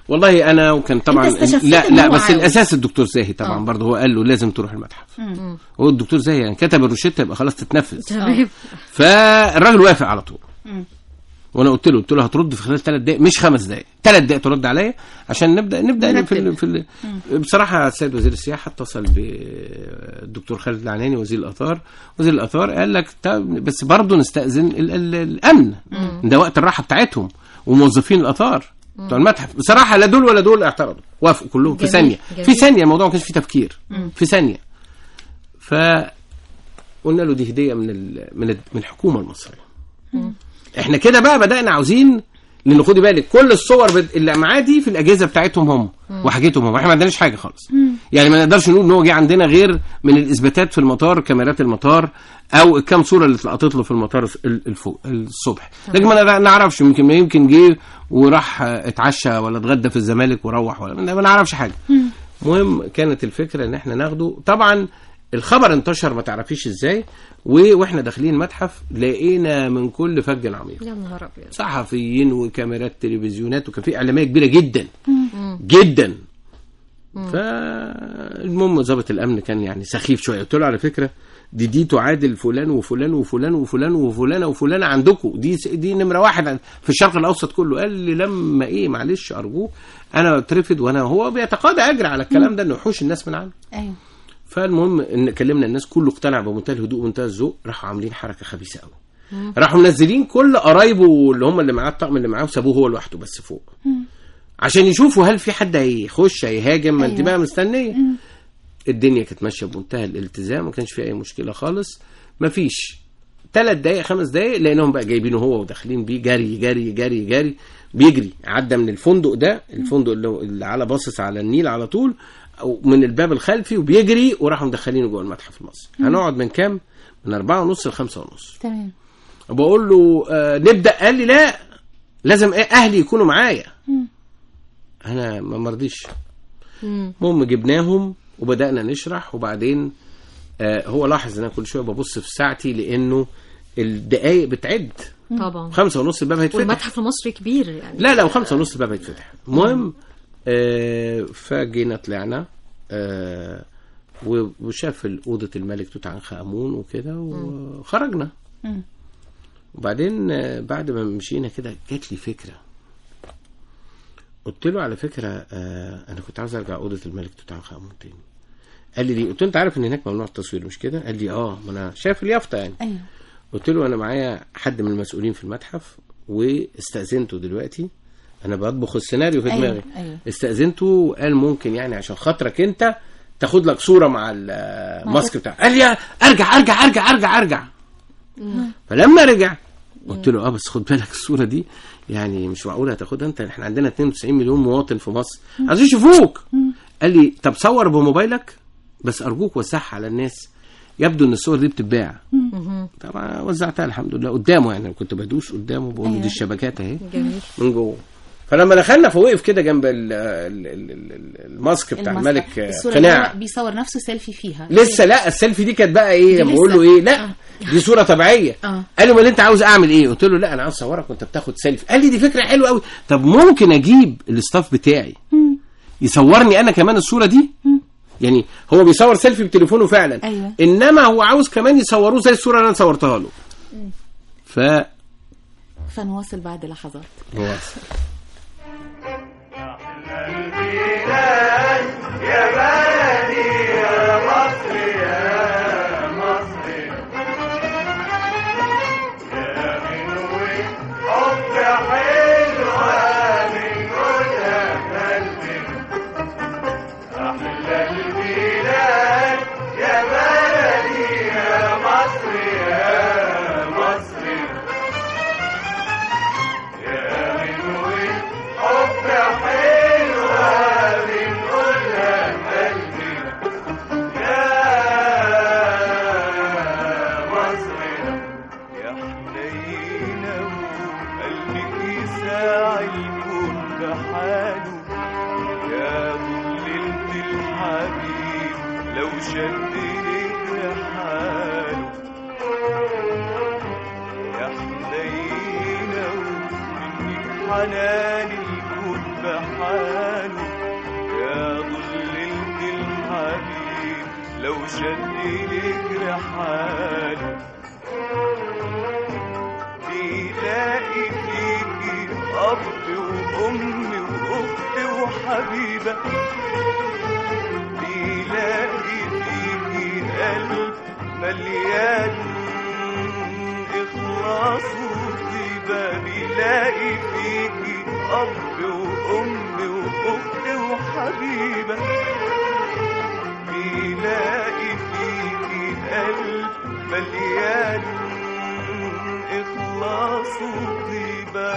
S5: والله انا وكان طبعا
S2: أنت استشفيت
S5: لا
S2: إن
S5: لا
S2: هو
S5: بس
S2: عاوز.
S5: الاساس الدكتور زاهي طبعا
S2: آه.
S5: برضه هو قال له لازم تروح المتحف هو الدكتور زاهي يعني كتب الروشته يبقى خلاص تتنفذ
S3: تمام
S5: فالراجل وافق على طول وانا قلت له قلت له هترد في خلال ثلاث دقائق مش خمس دقائق ثلاث دقائق ترد عليا عشان نبدا نبدا في ال في ال بصراحه السيد وزير السياحه اتصل بالدكتور خالد العناني وزير الاثار وزير الاثار قال لك طب بس برضه نستاذن ال ال الامن ده وقت الراحه بتاعتهم وموظفين الاثار بتوع المتحف بصراحه لا دول ولا دول اعترضوا وافقوا كلهم في
S3: جميل،
S5: ثانيه
S3: جميل.
S5: في ثانيه الموضوع ما كانش فيه تفكير في ثانيه ف قلنا له دي هديه من ال من ال من الحكومه المصريه احنا كده بقى بدانا عاوزين لان خدي بالك كل الصور بد... اللي معاه دي في الاجهزه بتاعتهم هم وحاجتهم هم احنا ما عندناش حاجه خالص يعني ما نقدرش نقول ان هو جه عندنا غير من الاثباتات في المطار كاميرات المطار او الكام صوره اللي اتلقطت له في المطار ال- الفوق الصبح لكن ما نع- نعرفش يمكن ما يمكن جه وراح آه، اتعشى ولا اتغدى في الزمالك وروح ولا ما نعرفش حاجه المهم كانت الفكره ان احنا ناخده طبعا الخبر انتشر ما تعرفيش ازاي و- واحنا داخلين متحف لقينا من كل فج عميق
S3: يا نهار ابيض
S5: صحفيين وكاميرات تلفزيونات وكان في اعلاميه كبيره جدا جدا فالمهم ضابط الامن كان يعني سخيف شويه قلت له على فكره دي دي تعادل فلان وفلان وفلان وفلان وفلانه وفلانه عندكم دي س- دي نمره واحد في الشرق الاوسط كله قال لي لما ايه معلش ارجوك انا اترفد وانا هو بيتقاضى اجر على الكلام ده انه يحوش الناس من عنده
S2: ايوه
S5: فالمهم ان كلمنا الناس كله اقتنع بمنتهى الهدوء ومنتهى الذوق راحوا عاملين حركه خبيثه قوي راحوا منزلين كل قرايبه اللي هم اللي معاه الطقم اللي معاه وسابوه هو لوحده بس فوق عشان يشوفوا هل في حد هيخش هيهاجم ما انت
S2: أيوة.
S5: بقى مستنيه الدنيا كانت ماشيه بمنتهى الالتزام ما كانش فيها اي مشكله خالص ما فيش ثلاث دقايق خمس دقايق لانهم بقى جايبينه هو وداخلين بيه جري جري جري جري بيجري عدى من الفندق ده الفندق اللي, هو- اللي على باصص على النيل على طول او من الباب الخلفي وبيجري وراحوا مدخلينه جوه المتحف المصري هنقعد من كام من أربعة ونص لخمسة ونص
S2: تمام
S5: بقول له آه نبدا قال لي لا لازم إيه اهلي يكونوا معايا انا ما مرضيش المهم جبناهم وبدانا نشرح وبعدين آه هو لاحظ ان انا كل شويه ببص في ساعتي لانه الدقايق بتعد
S3: طبعا
S5: خمسة ونص الباب هيتفتح
S3: والمتحف المصري كبير يعني
S5: لا لا وخمسة ونص الباب هيتفتح المهم آه فجينا طلعنا آه و- وشاف أوضة الملك توت عنخ آمون وكده وخرجنا وبعدين آه بعد ما مشينا كده جات لي فكرة قلت له على فكرة آه أنا كنت عاوز أرجع أوضة الملك توت عنخ آمون تاني قال لي ليه؟ قلت له أنت عارف إن هناك ممنوع التصوير مش كده؟ قال لي أه ما أنا شايف اليافطة يعني
S2: ايوه
S5: قلت له انا معايا حد من المسؤولين في المتحف واستاذنته دلوقتي انا بطبخ السيناريو في
S2: أيوة،
S5: دماغي
S2: أيوة.
S5: استاذنته وقال ممكن يعني عشان خاطرك انت تاخد لك صوره مع الماسك بتاعك قال لي يا ارجع ارجع ارجع ارجع ارجع فلما رجع قلت له اه بس خد بالك الصوره دي يعني مش معقول هتاخدها انت احنا عندنا 92 مليون مواطن في مصر عايزين يشوفوك قال لي طب صور بموبايلك بس ارجوك وزعها على الناس يبدو ان الصور دي بتتباع طبعا وزعتها الحمد لله قدامه يعني أنا كنت بدوس قدامه بقول له
S2: أيوة.
S5: دي الشبكات اهي
S3: جميل
S5: من جوه فلما دخلنا فوقف كده جنب ال- ال- ال- ال- الماسك بتاع
S2: المسرح.
S5: الملك آه،
S2: الصورة اللي
S5: قناع
S2: هو بيصور نفسه سيلفي فيها
S5: لسه لا السيلفي دي كانت بقى ايه
S2: دي
S5: لما
S2: لسه.
S5: بقول له ايه لا
S2: آه.
S5: دي صوره طبيعيه
S2: آه.
S5: قال لي امال انت عاوز اعمل ايه قلت له لا انا عاوز اصورك وانت بتاخد سيلفي قال لي دي فكره حلوه قوي طب ممكن اجيب الاستاف بتاعي يصورني انا كمان الصوره دي يعني هو بيصور سيلفي بتليفونه فعلا
S2: أيوة.
S5: انما هو عاوز كمان يصوروه زي الصوره اللي انا صورتها له ف
S2: فنواصل بعد لحظات
S5: نواصل.
S8: يا حنينة قلبك ساعي يكون بحاله يا ظللت الحبيب لو شدني لحاله يا حنينة منك حنان الكون بحاله يا ضللت الحبيب لو شد لك رحاله بيلاقي فيكي أب وأم وأخت وحبيبة بيلاقي فيكي قلب مليان إخلاص وطيبة بيلاقي فيكي أب وأم وأخت وحبيبة بيلاقي فيكي قلب مليان إخلاص وطيبة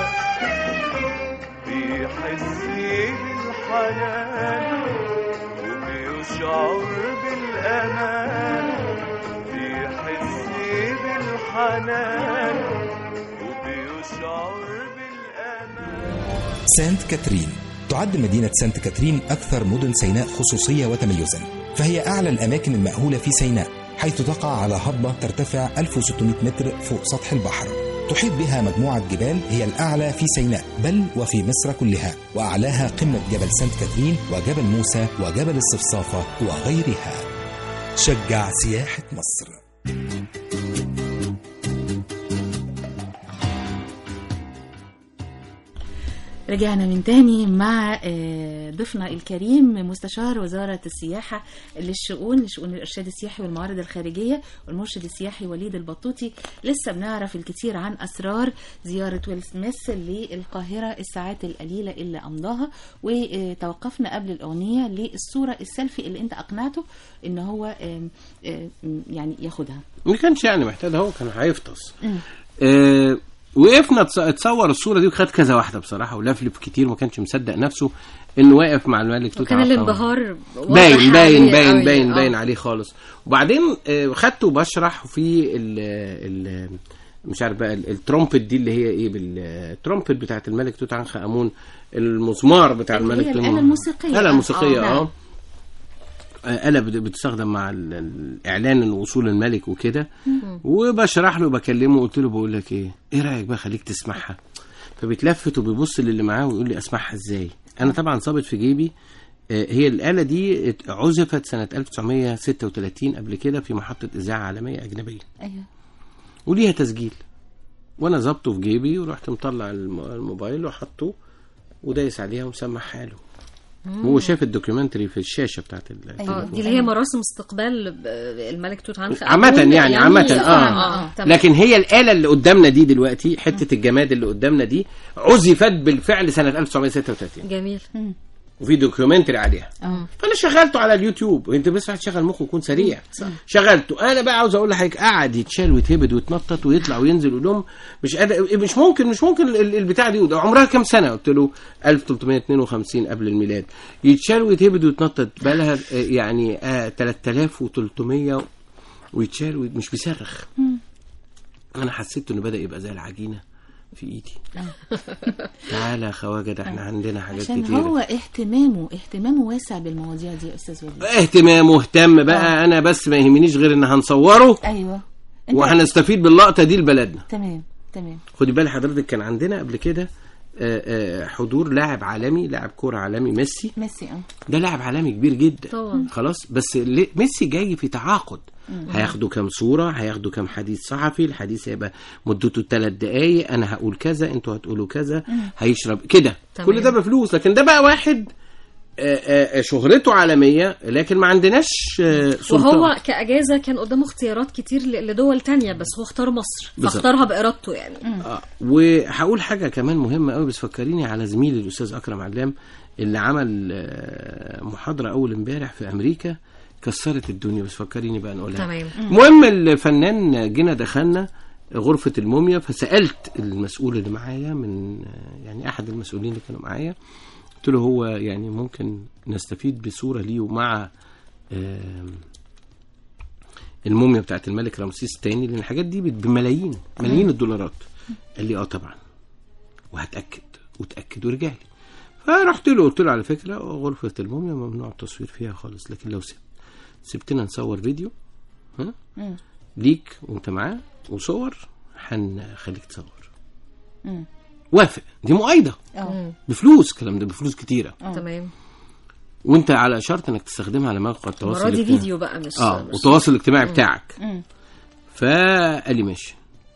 S8: بيحس بالحنان وبيشعر بالأمان بيحس بالحنان وبيشعر بالأمان
S7: سانت كاترين تعد مدينة سانت كاترين أكثر مدن سيناء خصوصية وتميزا فهي أعلى الأماكن المأهولة في سيناء حيث تقع على هضبة ترتفع 1600 متر فوق سطح البحر تحيط بها مجموعة جبال هي الأعلى في سيناء بل وفي مصر كلها وأعلاها قمة جبل سانت كاترين وجبل موسى وجبل الصفصافة وغيرها شجع سياحة مصر
S2: رجعنا من تاني مع آه، ضيفنا الكريم مستشار وزارة السياحة للشؤون لشؤون الإرشاد السياحي والموارد الخارجية والمرشد السياحي وليد البطوطي لسه بنعرف الكثير عن أسرار زيارة ويل سميث للقاهرة الساعات القليلة اللي أمضاها وتوقفنا قبل الأغنية للصورة السيلفي اللي أنت أقنعته إن هو آم، آم، يعني ياخدها
S5: ما كانش يعني محتاج هو كان هيفطس آه وقفنا تص- اتصور الصوره دي وخد كذا واحده بصراحه ولفلف كتير ما كانش مصدق نفسه انه واقف مع الملك توت
S3: وكان
S5: عنخ آمون.
S3: الانبهار واضح
S5: باين باين
S3: عليه
S5: باين
S3: قوي.
S5: باين
S3: آه.
S5: باين عليه خالص وبعدين آه، خدته بشرح في ال ال مش عارف بقى ال- الترومبت دي اللي هي ايه بالترومبت بتاعت الملك توت عنخ امون المزمار بتاع
S2: اللي
S5: الملك
S2: هي
S5: توت
S2: الآلة الموسيقية.
S5: الآلة
S2: آه،
S5: الموسيقية
S2: آه،
S5: اه
S2: نعم.
S5: آه، آلة بت- بتستخدم مع ال- الإعلان إن وصول الملك وكده وبشرح له بكلمه قلت له بقول لك إيه إيه رأيك بقى خليك تسمعها فبيتلفت وبيبص للي معاه ويقول لي أسمعها إزاي أنا طبعا صابت في جيبي آه، هي الآلة دي ات- عزفت سنة 1936 قبل كده في محطة إذاعة عالمية أجنبية
S2: أيوه
S5: وليها تسجيل وأنا ظبطه في جيبي ورحت مطلع الم- الموبايل وحطه ودايس عليها ومسمع حاله هو شاف الدوكيومنتري في الشاشة بتاعت ال-
S3: اه
S5: التليفون.
S3: دي اللي هي مراسم استقبال ب- الملك توت عنخ
S5: عامة
S3: آمون.
S5: يعني عامة
S3: آه,
S5: اه,
S3: آه. تمام.
S5: لكن هي الآلة اللي قدامنا دي دلوقتي حتة الجماد اللي قدامنا دي عزفت بالفعل سنة 1936
S3: جميل
S5: وفي دوكيومنتري عليها
S2: اه
S5: فانا شغلته على اليوتيوب وانت بس واحد شغل مخه يكون سريع شغلته انا بقى عاوز اقول لحضرتك قعد يتشال ويتهبد ويتنطط ويطلع وينزل ويقول لهم مش قادر مش ممكن مش ممكن ال- البتاع دي وده عمرها كام سنه قلت له 1352 قبل الميلاد يتشال ويتهبد ويتنطط بقى لها آه، يعني آه 3300 ويتشال وي- مش بيصرخ انا حسيت انه بدا يبقى زي العجينه في ايدي تعالى يا خواجه ده احنا عندنا حاجات
S2: عشان
S5: كتير
S2: هو اهتمامه اهتمامه واسع بالمواضيع دي يا استاذ وليد
S5: اهتمام مهتم بقى انا بس ما يهمنيش غير ان هنصوره
S2: ايوه انت
S5: وهنستفيد باللقطه دي لبلدنا
S2: تمام تمام
S5: خدي بال حضرتك كان عندنا قبل كده آه، آه، حضور لاعب عالمي لاعب كوره عالمي ميسي
S2: ميسي اه
S5: ده لاعب عالمي كبير جدا
S3: طبعا.
S5: خلاص بس ليه- ميسي جاي في تعاقد هياخدوا كام صوره هياخدوا كام حديث صحفي الحديث هيبقى مدته ثلاث دقايق انا هقول كذا انتوا هتقولوا كذا هيشرب كده
S3: تمام.
S5: كل ده بفلوس لكن ده بقى واحد آه، آه، شهرته عالمية لكن ما عندناش آه، سلطان
S3: وهو كأجازة كان قدامه اختيارات كتير ل- لدول تانية بس هو اختار مصر
S5: بالظبط.
S3: فاختارها بإرادته يعني
S5: آه، وهقول حاجة كمان مهمة قوي بس فكريني على زميلي الأستاذ أكرم علام اللي عمل آه، محاضرة أول امبارح في أمريكا كسرت الدنيا بس فكريني بقى نقولها
S3: تمام
S5: المهم الفنان جينا دخلنا غرفة الموميا فسألت المسؤول اللي معايا من يعني أحد المسؤولين اللي كانوا معايا قلت له هو يعني ممكن نستفيد بصورة ليه ومع آم، الموميا بتاعت الملك رمسيس الثاني لأن الحاجات دي بت- بملايين ملايين الدولارات قال لي اه طبعا وهتأكد وتأكد ورجع لي فرحت له قلت له على فكرة غرفة الموميا ممنوع التصوير فيها خالص لكن لو سبت سبتنا نصور فيديو ها ليك وانت معاه وصور هنخليك تصور
S2: مم.
S5: وافق دي مؤايده
S2: اه
S5: بفلوس الكلام ده بفلوس كتيره
S3: تمام
S5: وانت على شرط انك تستخدمها على موقع التواصل
S3: المره دي
S5: الاجتماعي.
S3: فيديو بقى مش
S5: اه
S3: مش-
S5: والتواصل الاجتماعي بتاعك
S2: مم.
S5: فقال لي ماشي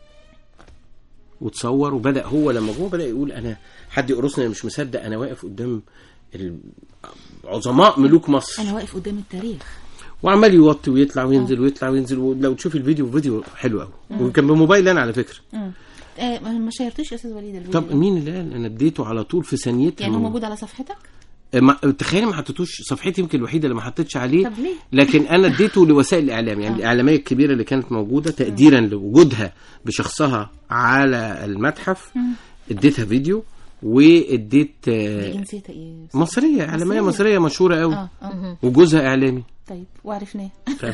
S5: وتصور وبدا هو لما جوه بدا يقول انا حد يقرصني أنا مش مصدق انا واقف قدام ال- عظماء ملوك مصر
S2: انا واقف قدام التاريخ
S5: وعمال يوطي ويطلع وينزل ويطلع وينزل ولو تشوف الفيديو فيديو حلو قوي وكان بموبايل انا على فكره
S2: مم. آه ما ما شيرتوش يا استاذ وليد الفيديو
S5: طب مين اللي قال انا اديته على طول في ثانيتها
S2: يعني هو
S5: من-
S2: موجود على صفحتك
S5: ما تخيلي ما حطيتوش صفحتي يمكن الوحيده اللي ما حطيتش عليه
S2: طب ليه؟
S5: لكن انا اديته لوسائل الاعلام يعني الاعلاميه الكبيره اللي كانت موجوده تقديرا لوجودها بشخصها على المتحف اديتها فيديو واديت آه،
S2: جنسيتها ايه
S5: مصريه اعلاميه
S2: مصرية.
S5: مصريه مشهوره قوي
S2: اه اه
S5: وجوزها اعلامي
S2: طيب وعرفناه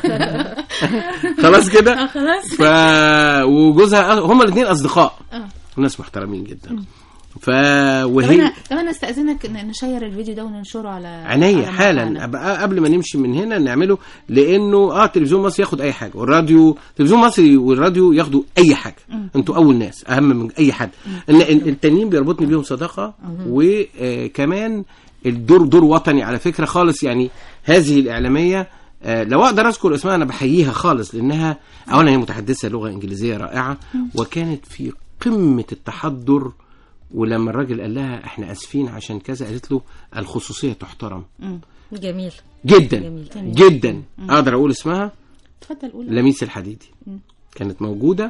S5: خلاص كده
S2: خلاص
S5: ف وجوزها هما الاثنين اصدقاء
S2: اه
S5: ناس محترمين جدا ف
S2: طب
S5: وهي
S2: انا طب انا استاذنك ن- نشير الفيديو ده وننشره على
S5: عينيا
S2: على
S5: حالا
S2: موقعنا.
S5: أبقى قبل ما نمشي من هنا نعمله لانه اه تلفزيون مصر ياخد اي حاجه والراديو تلفزيون مصري والراديو ياخدوا اي حاجه انتوا اول ناس اهم من اي حد ان إن التانيين بيربطني بيهم صداقه وكمان الدور دور وطني على فكره خالص يعني هذه الاعلاميه آه، لو اقدر اذكر اسمها انا بحييها خالص لانها اولا هي متحدثه لغه انجليزيه رائعه وكانت في قمه التحضر ولما الراجل قال لها احنا اسفين عشان كذا قالت له الخصوصيه تحترم
S3: جميل
S5: جدا
S3: جميل.
S5: جدا اقدر اقول اسمها
S2: اتفضل قول
S5: لميس الحديدي كانت موجوده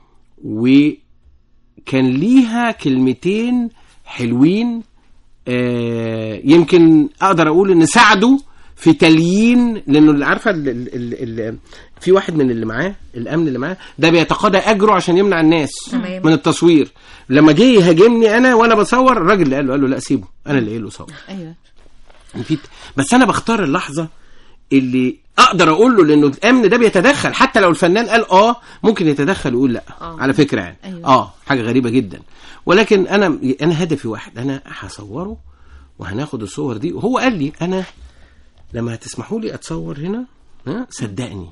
S5: وكان ليها كلمتين حلوين آه يمكن اقدر اقول ان ساعدوا في تليين لانه اللي عارفه ال ال ال ال في واحد من اللي معاه الامن اللي معاه ده بيتقاضى اجره عشان يمنع الناس
S3: تمام.
S5: من التصوير لما جه يهاجمني انا وانا بصور الراجل اللي قال له قال له لا سيبه انا اللي قايل له صور
S2: ايوه
S5: في بس انا بختار اللحظه اللي اقدر اقول له لانه الامن ده بيتدخل حتى لو الفنان قال اه ممكن يتدخل ويقول لا
S3: آه.
S5: على فكره يعني
S2: أيوة.
S5: اه حاجه غريبه جدا ولكن انا انا هدفي واحد انا هصوره وهناخد الصور دي وهو قال لي انا لما هتسمحوا لي اتصور هنا ها صدقني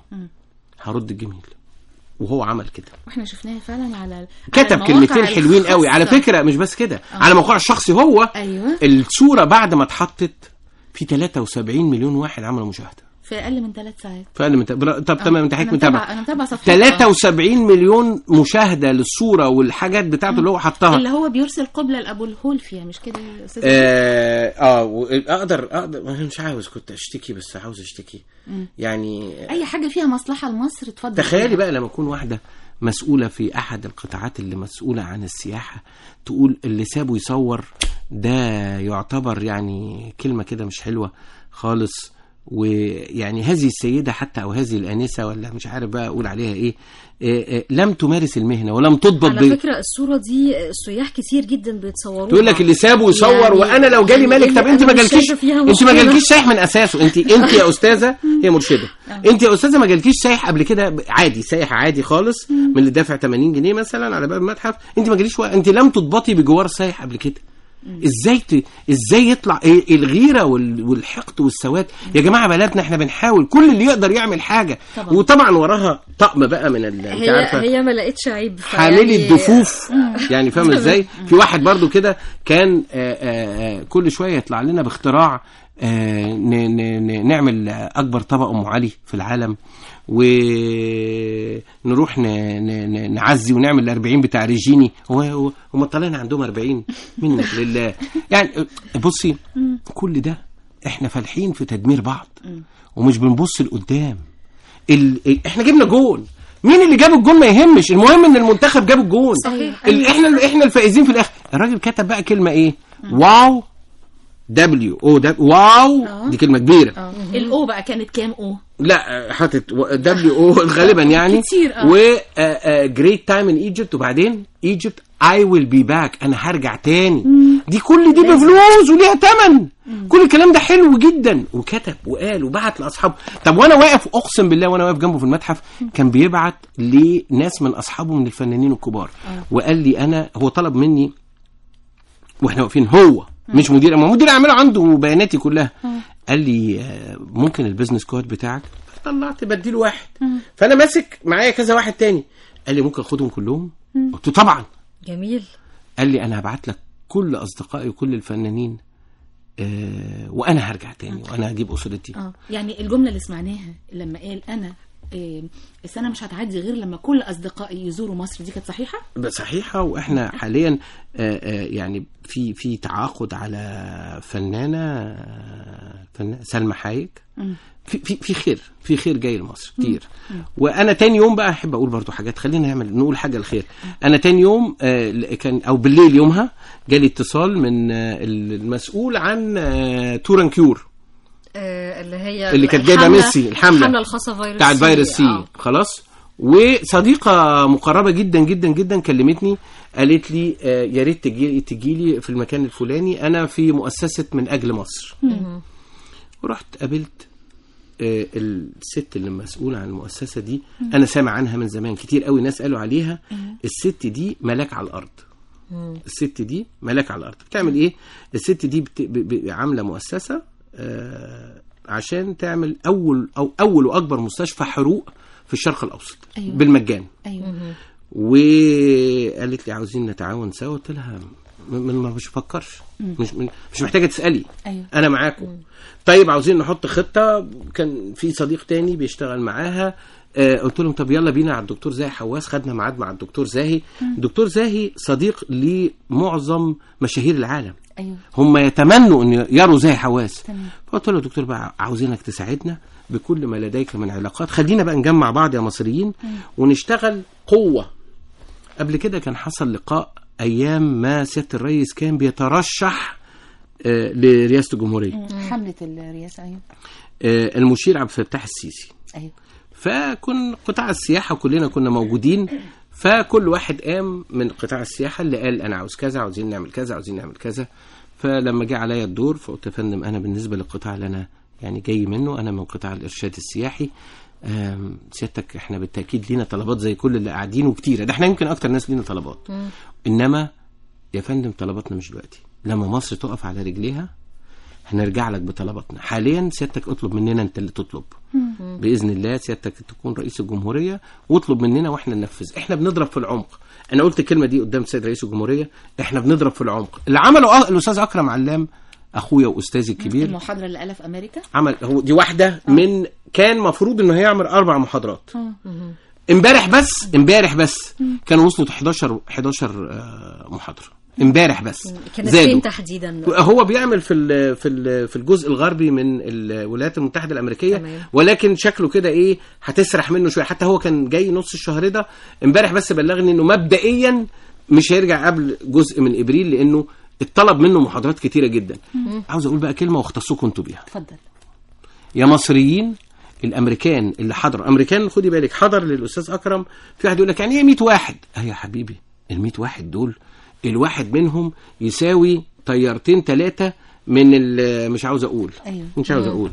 S5: هرد الجميل وهو عمل كده
S2: واحنا شفناها فعلا على على
S5: كتب
S2: المواقع
S5: كلمتين حلوين قوي على
S2: الخاصة.
S5: فكره مش بس كده على موقعه الشخصي هو
S2: أيوة.
S5: الصوره بعد ما اتحطت في 73 مليون واحد عملوا مشاهده
S2: في اقل من ثلاث ساعات
S5: فقال من برا- طب تمام انت حضرتك
S2: أنا متابعة-
S5: متابع
S2: انا متابعه صفحته
S5: 73 مليون مشاهده للصوره والحاجات بتاعته اللي هو حطها
S2: اللي هو بيرسل قبلة لابو الهول فيها مش كده يا استاذ
S5: اه اه و- اقدر اقدر انا مش عاوز كنت اشتكي بس عاوز اشتكي يعني
S2: اي حاجه فيها مصلحه لمصر اتفضل
S5: تخيلي
S2: فيها.
S5: بقى لما تكون واحده مسؤوله في احد القطاعات اللي مسؤوله عن السياحه تقول اللي سابه يصور ده يعتبر يعني كلمه كده مش حلوه خالص ويعني هذه السيده حتى او هذه الانسه ولا مش عارف بقى اقول عليها ايه آه، آه، لم تمارس المهنه ولم تضبط
S3: على
S5: ب-
S3: فكرة الصورة دي السياح كتير جدا بيتصوروها
S5: تقول لك اللي سابه يصور
S3: يعني-
S5: وانا لو جالي
S3: يعني
S5: ملك طب
S3: أنا
S5: انت ما
S3: مش
S5: جالكيش
S3: شايفة فيها
S5: انت ما
S3: مشكلة.
S5: جالكيش سايح من اساسه انت انت يا استاذه هي مرشده انت يا استاذه ما جالكيش سايح قبل كده عادي سايح عادي خالص من اللي دافع 80 جنيه مثلا على باب المتحف انت ما جاليش وقت انت لم تضبطي بجوار سايح قبل كده ازاي ت... ازاي يطلع إيه الغيره وال... والحقد والسواد يا جماعه بلدنا احنا بنحاول كل اللي يقدر يعمل حاجه
S2: طبعا.
S5: وطبعا وراها طقم بقى من ال... انت
S3: هي
S5: عارفه
S3: هي ما لقيتش عيب
S5: حاملي
S3: فيعني-
S5: الدفوف يعني فاهم ازاي في واحد برضو كده كان آه، آه، آه، كل شويه يطلع لنا باختراع آه، ن- ن- ن- نعمل اكبر طبق ام علي في العالم ونروح ن- ن- ن- نعزي ونعمل ال 40 بتاع ريجيني هو هو- هم طالعين عندهم 40 منك لله يعني آه، بصي كل ده احنا فالحين في تدمير بعض ومش بنبص لقدام ال... ال- احنا جبنا جون مين اللي جاب الجون ما يهمش المهم ان المنتخب جاب الجون
S2: صحيح.
S5: ال... احنا احنا الفائزين في الاخر الراجل كتب بقى كلمه ايه واو دبليو او ده واو دي كلمه كبيره
S2: الاو بقى كانت كام او
S5: لا حاطط دبليو او غالبا يعني
S2: كتير، اه.
S5: و جريت تايم ان ايجيبت وبعدين ايجيبت اي ويل بي باك انا هرجع تاني دي كل دي بفلوس وليها ثمن كل الكلام ده حلو جدا وكتب وقال وبعت لاصحابه طب وانا واقف اقسم بالله وانا واقف جنبه في المتحف كان بيبعت لناس من اصحابه من الفنانين الكبار وقال لي انا هو طلب مني واحنا واقفين هو مش مدير ما مدير اعماله عنده بياناتي كلها قال لي آه، ممكن البيزنس كود بتاعك طلعت بديله واحد فانا ماسك معايا كذا واحد تاني قال لي ممكن اخدهم كلهم قلت له طبعا
S3: جميل
S5: قال لي انا هبعت لك كل اصدقائي وكل الفنانين آه وانا هرجع تاني وانا هجيب اسرتي
S2: اه يعني الجمله اللي سمعناها لما قال انا آه، السنه مش هتعدي غير لما كل اصدقائي يزوروا مصر دي كانت صحيحه
S5: صحيحة واحنا حاليا آه، آه، يعني في في تعاقد على فنانة آه، فنانة سلمى حايك في في في خير في خير جاي لمصر كتير وانا تاني يوم بقى احب اقول برضو حاجات خلينا نعمل نقول حاجه الخير انا تاني يوم آه، كان او بالليل يومها جالي اتصال من آه، المسؤول عن آه، توران كيور
S3: آه، اللي هي
S5: اللي كانت جايبه
S3: الحملة-
S5: ميسي الحمله
S3: الحمله الخاصه فيروس
S5: بتاع الفيروس سي
S3: آه.
S5: خلاص وصديقه مقربه جدا جدا جدا كلمتني قالت لي آه، يا ريت تجي تجي لي في المكان الفلاني انا في مؤسسه من اجل مصر ورحت قابلت آه، الست اللي مسؤوله عن المؤسسه دي انا سامع عنها من زمان كتير قوي ناس قالوا عليها الست دي ملاك على الارض الست دي ملاك على الارض بتعمل ايه الست دي بت... ب... ب... عامله مؤسسه آه عشان تعمل اول او اول واكبر مستشفى حروق في الشرق الاوسط
S2: أيوة.
S5: بالمجان
S2: ايوه
S5: وقالت لي عاوزين نتعاون سوا قلت لها م- م- ما مش بفكرش مش مش محتاجه تسالي
S2: أيوة.
S5: انا معاكم طيب عاوزين نحط خطه كان في صديق تاني بيشتغل معاها آه قلت لهم طب يلا بينا على الدكتور زاهي حواس خدنا ميعاد مع الدكتور زاهي الدكتور زاهي صديق لمعظم مشاهير العالم
S2: ايوه
S5: هم يتمنوا ان يروا زي حواس
S2: تمام.
S5: فقلت له يا دكتور بقى عاوزينك تساعدنا بكل ما لديك من علاقات خلينا بقى نجمع بعض يا مصريين ونشتغل قوه قبل كده كان حصل لقاء ايام ما سياده الرئيس كان بيترشح آه، لرئاسه الجمهوريه
S2: حمله الرئاسه ايوه
S5: آه، المشير عبد الفتاح السيسي
S2: ايوه
S5: فكن قطاع السياحه كلنا كنا موجودين فكل واحد قام من قطاع السياحه اللي قال انا عاوز كذا عاوزين نعمل كذا عاوزين نعمل كذا فلما جه عليا الدور فقلت يا فندم انا بالنسبه للقطاع اللي انا يعني جاي منه انا من قطاع الارشاد السياحي آم، سيادتك احنا بالتاكيد لينا طلبات زي كل اللي قاعدين وكتيره ده احنا يمكن اكتر ناس لينا طلبات انما يا فندم طلباتنا مش دلوقتي لما مصر تقف على رجليها هنرجع لك بطلباتنا حاليا سيادتك اطلب مننا انت اللي تطلب باذن الله سيادتك تكون رئيس الجمهوريه واطلب مننا واحنا ننفذ احنا بنضرب في العمق انا قلت الكلمه دي قدام السيد رئيس الجمهوريه احنا بنضرب في العمق اللي عمله أ- الاستاذ اكرم علام اخويا واستاذي الكبير
S2: المحاضره اللي قالها في امريكا
S5: عمل هو دي واحده من كان مفروض انه هيعمل اربع محاضرات امبارح بس امبارح بس كانوا وصلوا 11 11 آه، محاضره امبارح بس
S3: كانت
S5: زادوا.
S3: فين تحديدا
S5: هو بيعمل في ال في ال في الجزء الغربي من الولايات المتحده الامريكيه
S3: تمام.
S5: ولكن شكله كده ايه هتسرح منه شويه حتى هو كان جاي نص الشهر ده امبارح بس بلغني انه مبدئيا مش هيرجع قبل جزء من ابريل لانه اتطلب منه محاضرات كتيره جدا عاوز اقول بقى كلمه واختصكم انتوا بيها
S2: اتفضل
S5: يا مصريين الامريكان اللي حضروا امريكان خدي بالك حضر للاستاذ اكرم في واحد يقول لك يعني ايه 100 واحد اه يا حبيبي ال 100 واحد دول الواحد منهم يساوي طيارتين ثلاثه من ال- مش عاوز اقول
S2: أيوة.
S5: مش عاوز اقول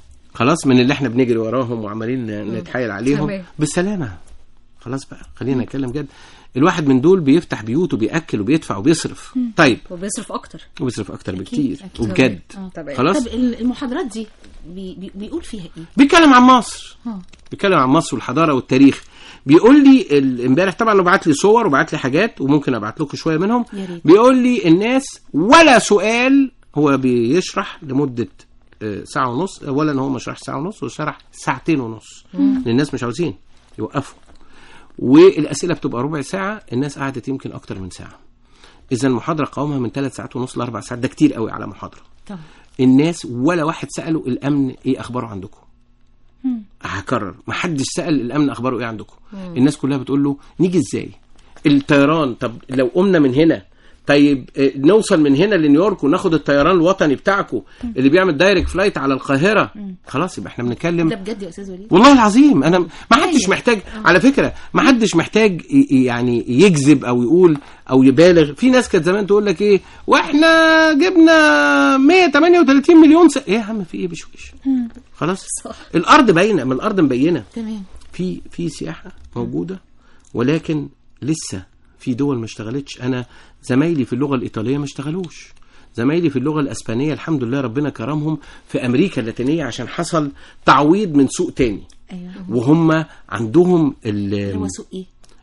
S5: خلاص من اللي احنا بنجري وراهم وعمالين نتحايل عليهم
S3: تمام.
S5: بالسلامه خلاص بقى خلينا نتكلم جد الواحد من دول بيفتح بيوت وبياكل وبيدفع وبيصرف طيب
S3: وبيصرف اكتر
S5: وبيصرف اكتر بكتير
S2: أكيد.
S5: وبجد
S2: آه.
S3: تمام.
S5: خلاص
S2: طب ال- المحاضرات دي بي بي بيقول فيها ايه
S5: بيتكلم عن مصر
S2: اه
S5: بيتكلم عن مصر والحضاره والتاريخ بيقول لي ال- امبارح طبعا بعت لي صور وبعت لي حاجات وممكن ابعت لكم شويه منهم
S2: يا ريت.
S5: بيقول لي الناس ولا سؤال هو بيشرح لمده آه، ساعه ونص اولا هو ما شرحش ساعه ونص هو شرح ساعتين ونص لان الناس مش عاوزين يوقفوا والاسئله بتبقى ربع ساعه الناس قعدت يمكن اكتر من ساعه اذا المحاضره قوامها من ثلاث ساعات ونص لاربع ساعات ده كتير قوي على محاضره
S2: طبعا
S5: الناس ولا واحد سأله الأمن إيه أخباره عندكم هكرر ما حدش سأل الأمن أخباره إيه عندكم الناس كلها بتقول له نيجي إزاي الطيران طب لو قمنا من هنا طيب آه، نوصل من هنا لنيويورك وناخد الطيران الوطني بتاعكم اللي بيعمل دايركت فلايت على القاهرة خلاص يبقى احنا بنتكلم
S2: ده بجد يا استاذ وليد
S5: والله العظيم انا ما حدش
S2: أيوة.
S5: محتاج على فكره ما حدش محتاج ي- يعني يكذب او يقول او يبالغ في ناس كانت زمان تقول لك ايه واحنا جبنا 138 مليون س... ايه يا عم في ايه بشويش خلاص الارض باينه من الارض مبينه
S2: تمام
S5: في في سياحه موجوده ولكن لسه في دول ما اشتغلتش انا زمايلي في اللغه الايطاليه ما اشتغلوش زمايلي في اللغه الاسبانيه الحمد لله ربنا كرمهم في امريكا اللاتينيه عشان حصل تعويض من سوق تاني
S2: ايوه
S5: وهم عندهم ال-
S2: هو سوق ايه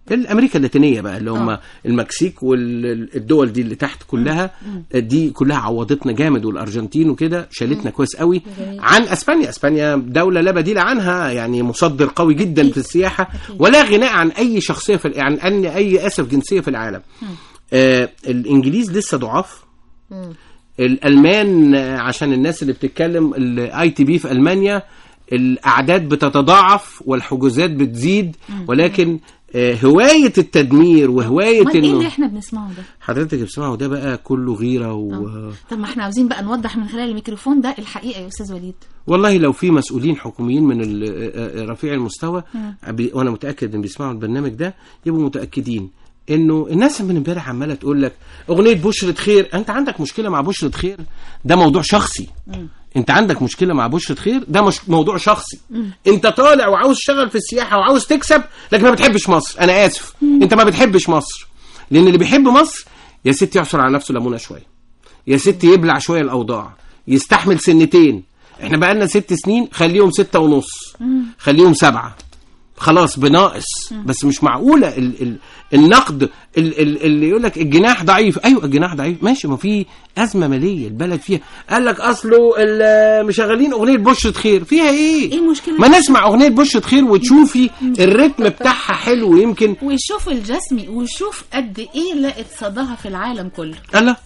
S5: الامريكا اللاتينيه بقى اللي هم المكسيك والدول دي اللي تحت كلها دي كلها عوضتنا جامد والارجنتين وكده شالتنا كويس قوي عن اسبانيا اسبانيا دوله لا بديل عنها يعني مصدر قوي جدا في السياحه ولا غناء عن اي شخصيه في عن ان اي اسف جنسيه في العالم آه الانجليز لسه ضعاف الالمان آه، عشان الناس اللي بتتكلم الاي تي بي في المانيا الاعداد بتتضاعف والحجوزات بتزيد ولكن آه، هوايه التدمير وهوايه
S2: امال ايه اللي
S5: انه
S2: احنا بنسمعه ده
S5: حضرتك بتسمعه ده بقى كله غيره و...
S2: طب ما احنا عاوزين بقى نوضح من خلال الميكروفون ده الحقيقه يا استاذ وليد
S5: والله لو في مسؤولين حكوميين من ال- آه، آه، رفيع المستوى بي- وانا متاكد ان بيسمعوا البرنامج ده يبقوا متاكدين انه الناس من امبارح عماله تقول لك اغنيه بشرة خير انت عندك مشكله مع بشرة خير ده موضوع شخصي انت عندك مشكله مع بشرة خير ده مش موضوع شخصي انت طالع وعاوز تشتغل في السياحه وعاوز تكسب لكن ما بتحبش مصر انا اسف انت ما بتحبش مصر لان اللي بيحب مصر يا ست يعصر على نفسه ليمونه شويه يا ست يبلع شويه الاوضاع يستحمل سنتين احنا بقالنا ست سنين خليهم ستة ونص خليهم سبعة خلاص بناقص بس مش معقولة ال ال النقد ال ال اللي يقول لك الجناح ضعيف ايوه الجناح ضعيف ماشي ما في ازمة مالية البلد فيها قال لك اصله ال- مشغلين اغنية بشرة خير فيها ايه
S2: ايه المشكلة؟
S5: ما نسمع اغنية بشرة خير وتشوفي الريتم بتاعها حلو يمكن
S2: ويشوف الجسمي ويشوف قد ايه لقت صداها في العالم كله
S5: الله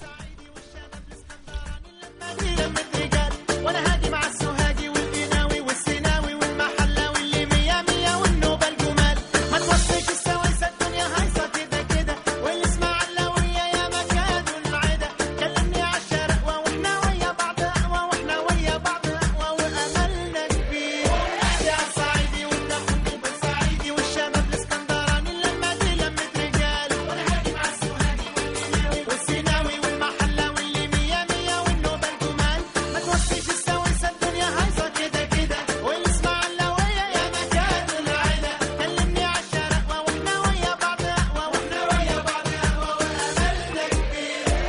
S9: وانا هادي مع السوهاجي والقناوي والسيناوي والمحله واللي مية مية والنوبه الجمال ما توصيش السويسه الدنيا هايصه كده كده والاسماعيلاويه يا مكان والمعده كلمني على الشرقوه واحنا ويا بعض اقوى واحنا ويا بعض اقوى واملنا كبير احكي على الصعيدي والنخل والصعيدي والشباب الاسكندراني لما دي لمة رجال وانا هادي مع السوهاجي والقناوي والسيناوي والمحله واللي مية مية والنوبه الجمال ما توصيش السويسه الدنيا هايصه كده كده والاسماعيلاويه يا مكان العيله كلمني على الشرقوه واحنا ويا بعض اقوى واحنا ويا بعض اقوى واملنا كبير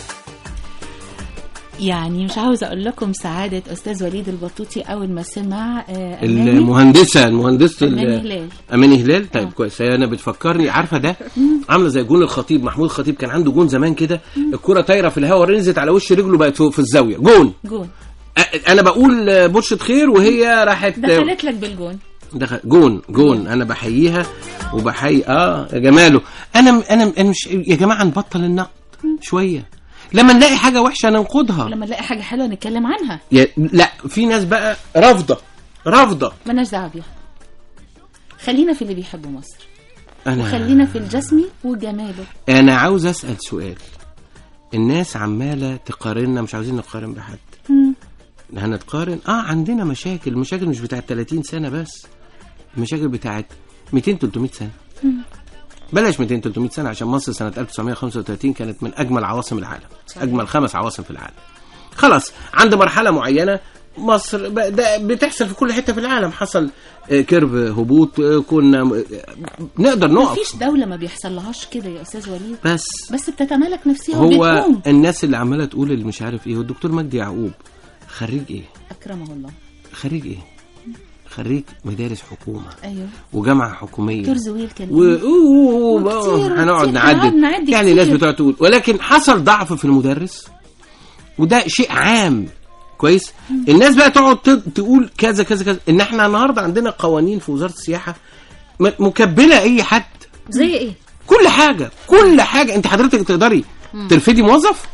S2: يعني مش عاوز اقول لكم سعاده استاذ وليد البطوطي اول ما سمع آه، أماني.
S5: المهندسه المهندسه ال-
S2: أماني هلال.
S5: اماني هلال طيب كويس هي انا بتفكرني عارفه ده عامله زي جون الخطيب محمود الخطيب كان عنده جون زمان كده الكره طايره في الهواء نزلت على وش رجله بقت فوق في الزاويه جون
S2: جون
S5: أ- انا بقول آه، برشة خير وهي راحت
S2: دخلت لك بالجون
S5: دخل جون جون انا بحييها وبحيي اه يا جماله انا انا انا مش يا جماعه نبطل النقد شويه لما نلاقي حاجه وحشه ننقدها
S2: لما نلاقي حاجه حلوه نتكلم عنها
S5: يا لا في ناس بقى رافضه رافضه
S2: مالناش دعوه بيها خلينا في اللي بيحبوا مصر
S5: انا
S2: وخلينا في الجسمي وجماله
S5: انا عاوز اسال سؤال الناس عماله تقارننا مش عاوزين نقارن بحد هنتقارن اه عندنا مشاكل المشاكل مش بتاعت 30 سنه بس المشاكل بتاعت 200 300 سنه بلاش 200 300 سنه عشان مصر سنه 1935 كانت من اجمل عواصم العالم اجمل خمس عواصم في العالم خلاص عند مرحله معينه مصر ب- ده بتحصل في كل حته في العالم حصل آه، كيرف هبوط آه، كنا آه، نقدر نقف
S2: مفيش دوله ما بيحصلهاش كده يا استاذ وليد
S5: بس
S2: بس بتتمالك نفسها
S5: هو
S2: وبتقوم
S5: الناس اللي عماله تقول اللي مش عارف ايه هو الدكتور مجدي يعقوب خريج ايه
S2: اكرمه الله
S5: خريج ايه خريج مدارس حكومه
S2: ايوه
S5: وجامعه حكوميه
S2: دكتور زويل كان
S5: و...
S2: إيه؟
S5: أوه، بقى
S2: وكتير
S5: هنقعد
S2: وكتير،
S5: نعدد
S2: هنقعد نعد
S5: يعني الناس
S2: كتير.
S5: بتقعد تقول ولكن حصل ضعف في المدرس وده شيء عام كويس الناس بقى تقعد ت- تقول كذا كذا كذا ان احنا النهارده عندنا قوانين في وزاره السياحه م- مكبله اي حد
S3: زي ايه
S5: كل حاجه كل حاجه انت حضرتك تقدري ترفدي موظف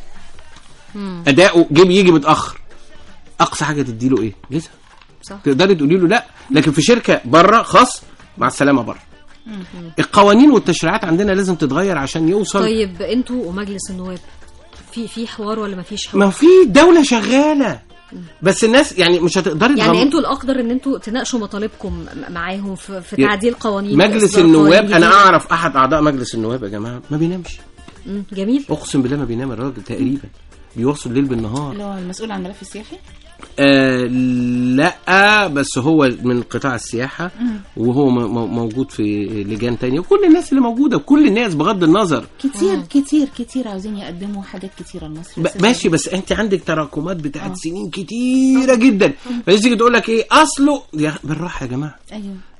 S5: اداؤه جيب يجي متاخر اقصى حاجه تديله ايه جزء
S3: صح.
S5: تقدري تقولي له لا لكن في شركه بره خاص مع السلامه بره القوانين والتشريعات عندنا لازم تتغير عشان يوصل
S3: طيب انتوا ومجلس النواب في في حوار ولا ما فيش حوار
S5: ما في دوله شغاله بس الناس يعني مش هتقدري
S3: يعني
S5: تغم-
S3: انتوا الاقدر ان انتوا تناقشوا مطالبكم م- معاهم في, في
S5: يا-
S3: تعديل قوانين
S5: مجلس
S3: وإصدار
S5: النواب
S3: قوانين
S5: انا
S3: جديدة.
S5: اعرف احد اعضاء مجلس النواب يا جماعه ما بينامش
S3: مم، جميل
S5: اقسم بالله ما بينام الراجل تقريبا بيوصل الليل بالنهار
S2: اللي هو المسؤول عن الملف السياحي
S5: آه لا بس هو من قطاع السياحة وهو م- م- موجود في لجان تانية وكل الناس اللي موجودة وكل الناس بغض النظر
S2: كتير كتير كتير عاوزين يقدموا حاجات كتيره لمصر يا
S5: ب-
S2: أستاذ
S5: ماشي
S2: وليد.
S5: بس انت عندك تراكمات بتاعت سنين كتيرة جدا فالناس تيجي تقول لك ايه اصله يا بالراحة يا جماعة
S2: ايوه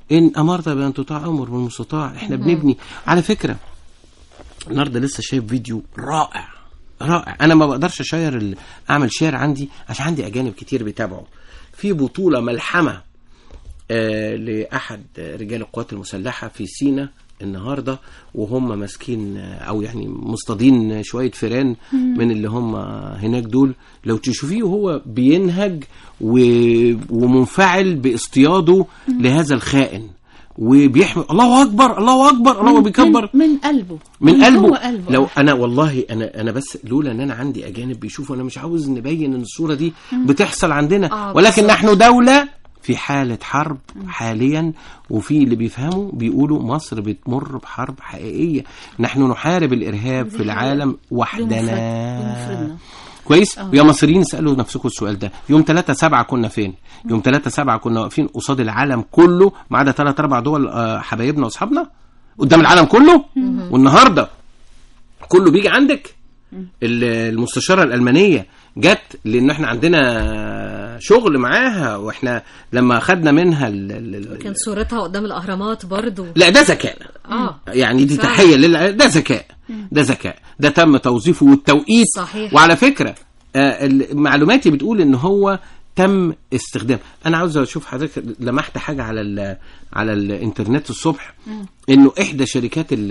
S5: ان امرت بان تطاع امر بالمستطاع احنا بنبني على فكره النهارده لسه شايف فيديو رائع رائع انا ما بقدرش اشير ال- اعمل شير عندي عشان عندي اجانب كتير بيتابعوا في بطوله ملحمه آه لاحد رجال القوات المسلحه في سينا النهارده وهم ماسكين آه، او يعني مصطادين شويه فيران من اللي هم هناك دول لو تشوفيه وهو بينهج و... ومنفعل باصطياده لهذا الخائن وبيحمل الله اكبر الله اكبر الله بيكبر
S2: من, من قلبه
S5: من قلبه
S2: جوه قلبه
S5: لو انا والله انا انا بس لولا ان انا عندي اجانب بيشوفوا انا مش عاوز نبين ان الصوره دي بتحصل عندنا
S3: آه،
S5: ولكن
S3: بالظبط.
S5: نحن دوله في حالة حرب حاليا وفي اللي بيفهموا بيقولوا مصر بتمر بحرب حقيقية نحن نحارب الإرهاب في العالم وحدنا
S2: بمفردنا.
S5: كويس يا مصريين اسالوا نفسكم السؤال ده يوم 3 7 كنا فين يوم 3 7 كنا واقفين قصاد العالم كله ما عدا 3 4 دول آه، حبايبنا واصحابنا قدام العالم كله والنهارده كله بيجي عندك ال- المستشاره الالمانيه جت لان احنا عندنا شغل معاها واحنا لما خدنا منها ال ال ال
S3: كان صورتها قدام الاهرامات برضو
S5: لا ده ذكاء
S3: اه
S5: يعني دي
S3: فعلا.
S5: تحيه لله ده ذكاء ده ذكاء ده تم توظيفه والتوقيت
S3: صحيح.
S5: وعلى فكره آه، ال- معلوماتي بتقول ان هو تم استخدام انا عاوز اشوف حضرتك لمحت حاجه على ال على الانترنت الصبح انه احدى شركات ال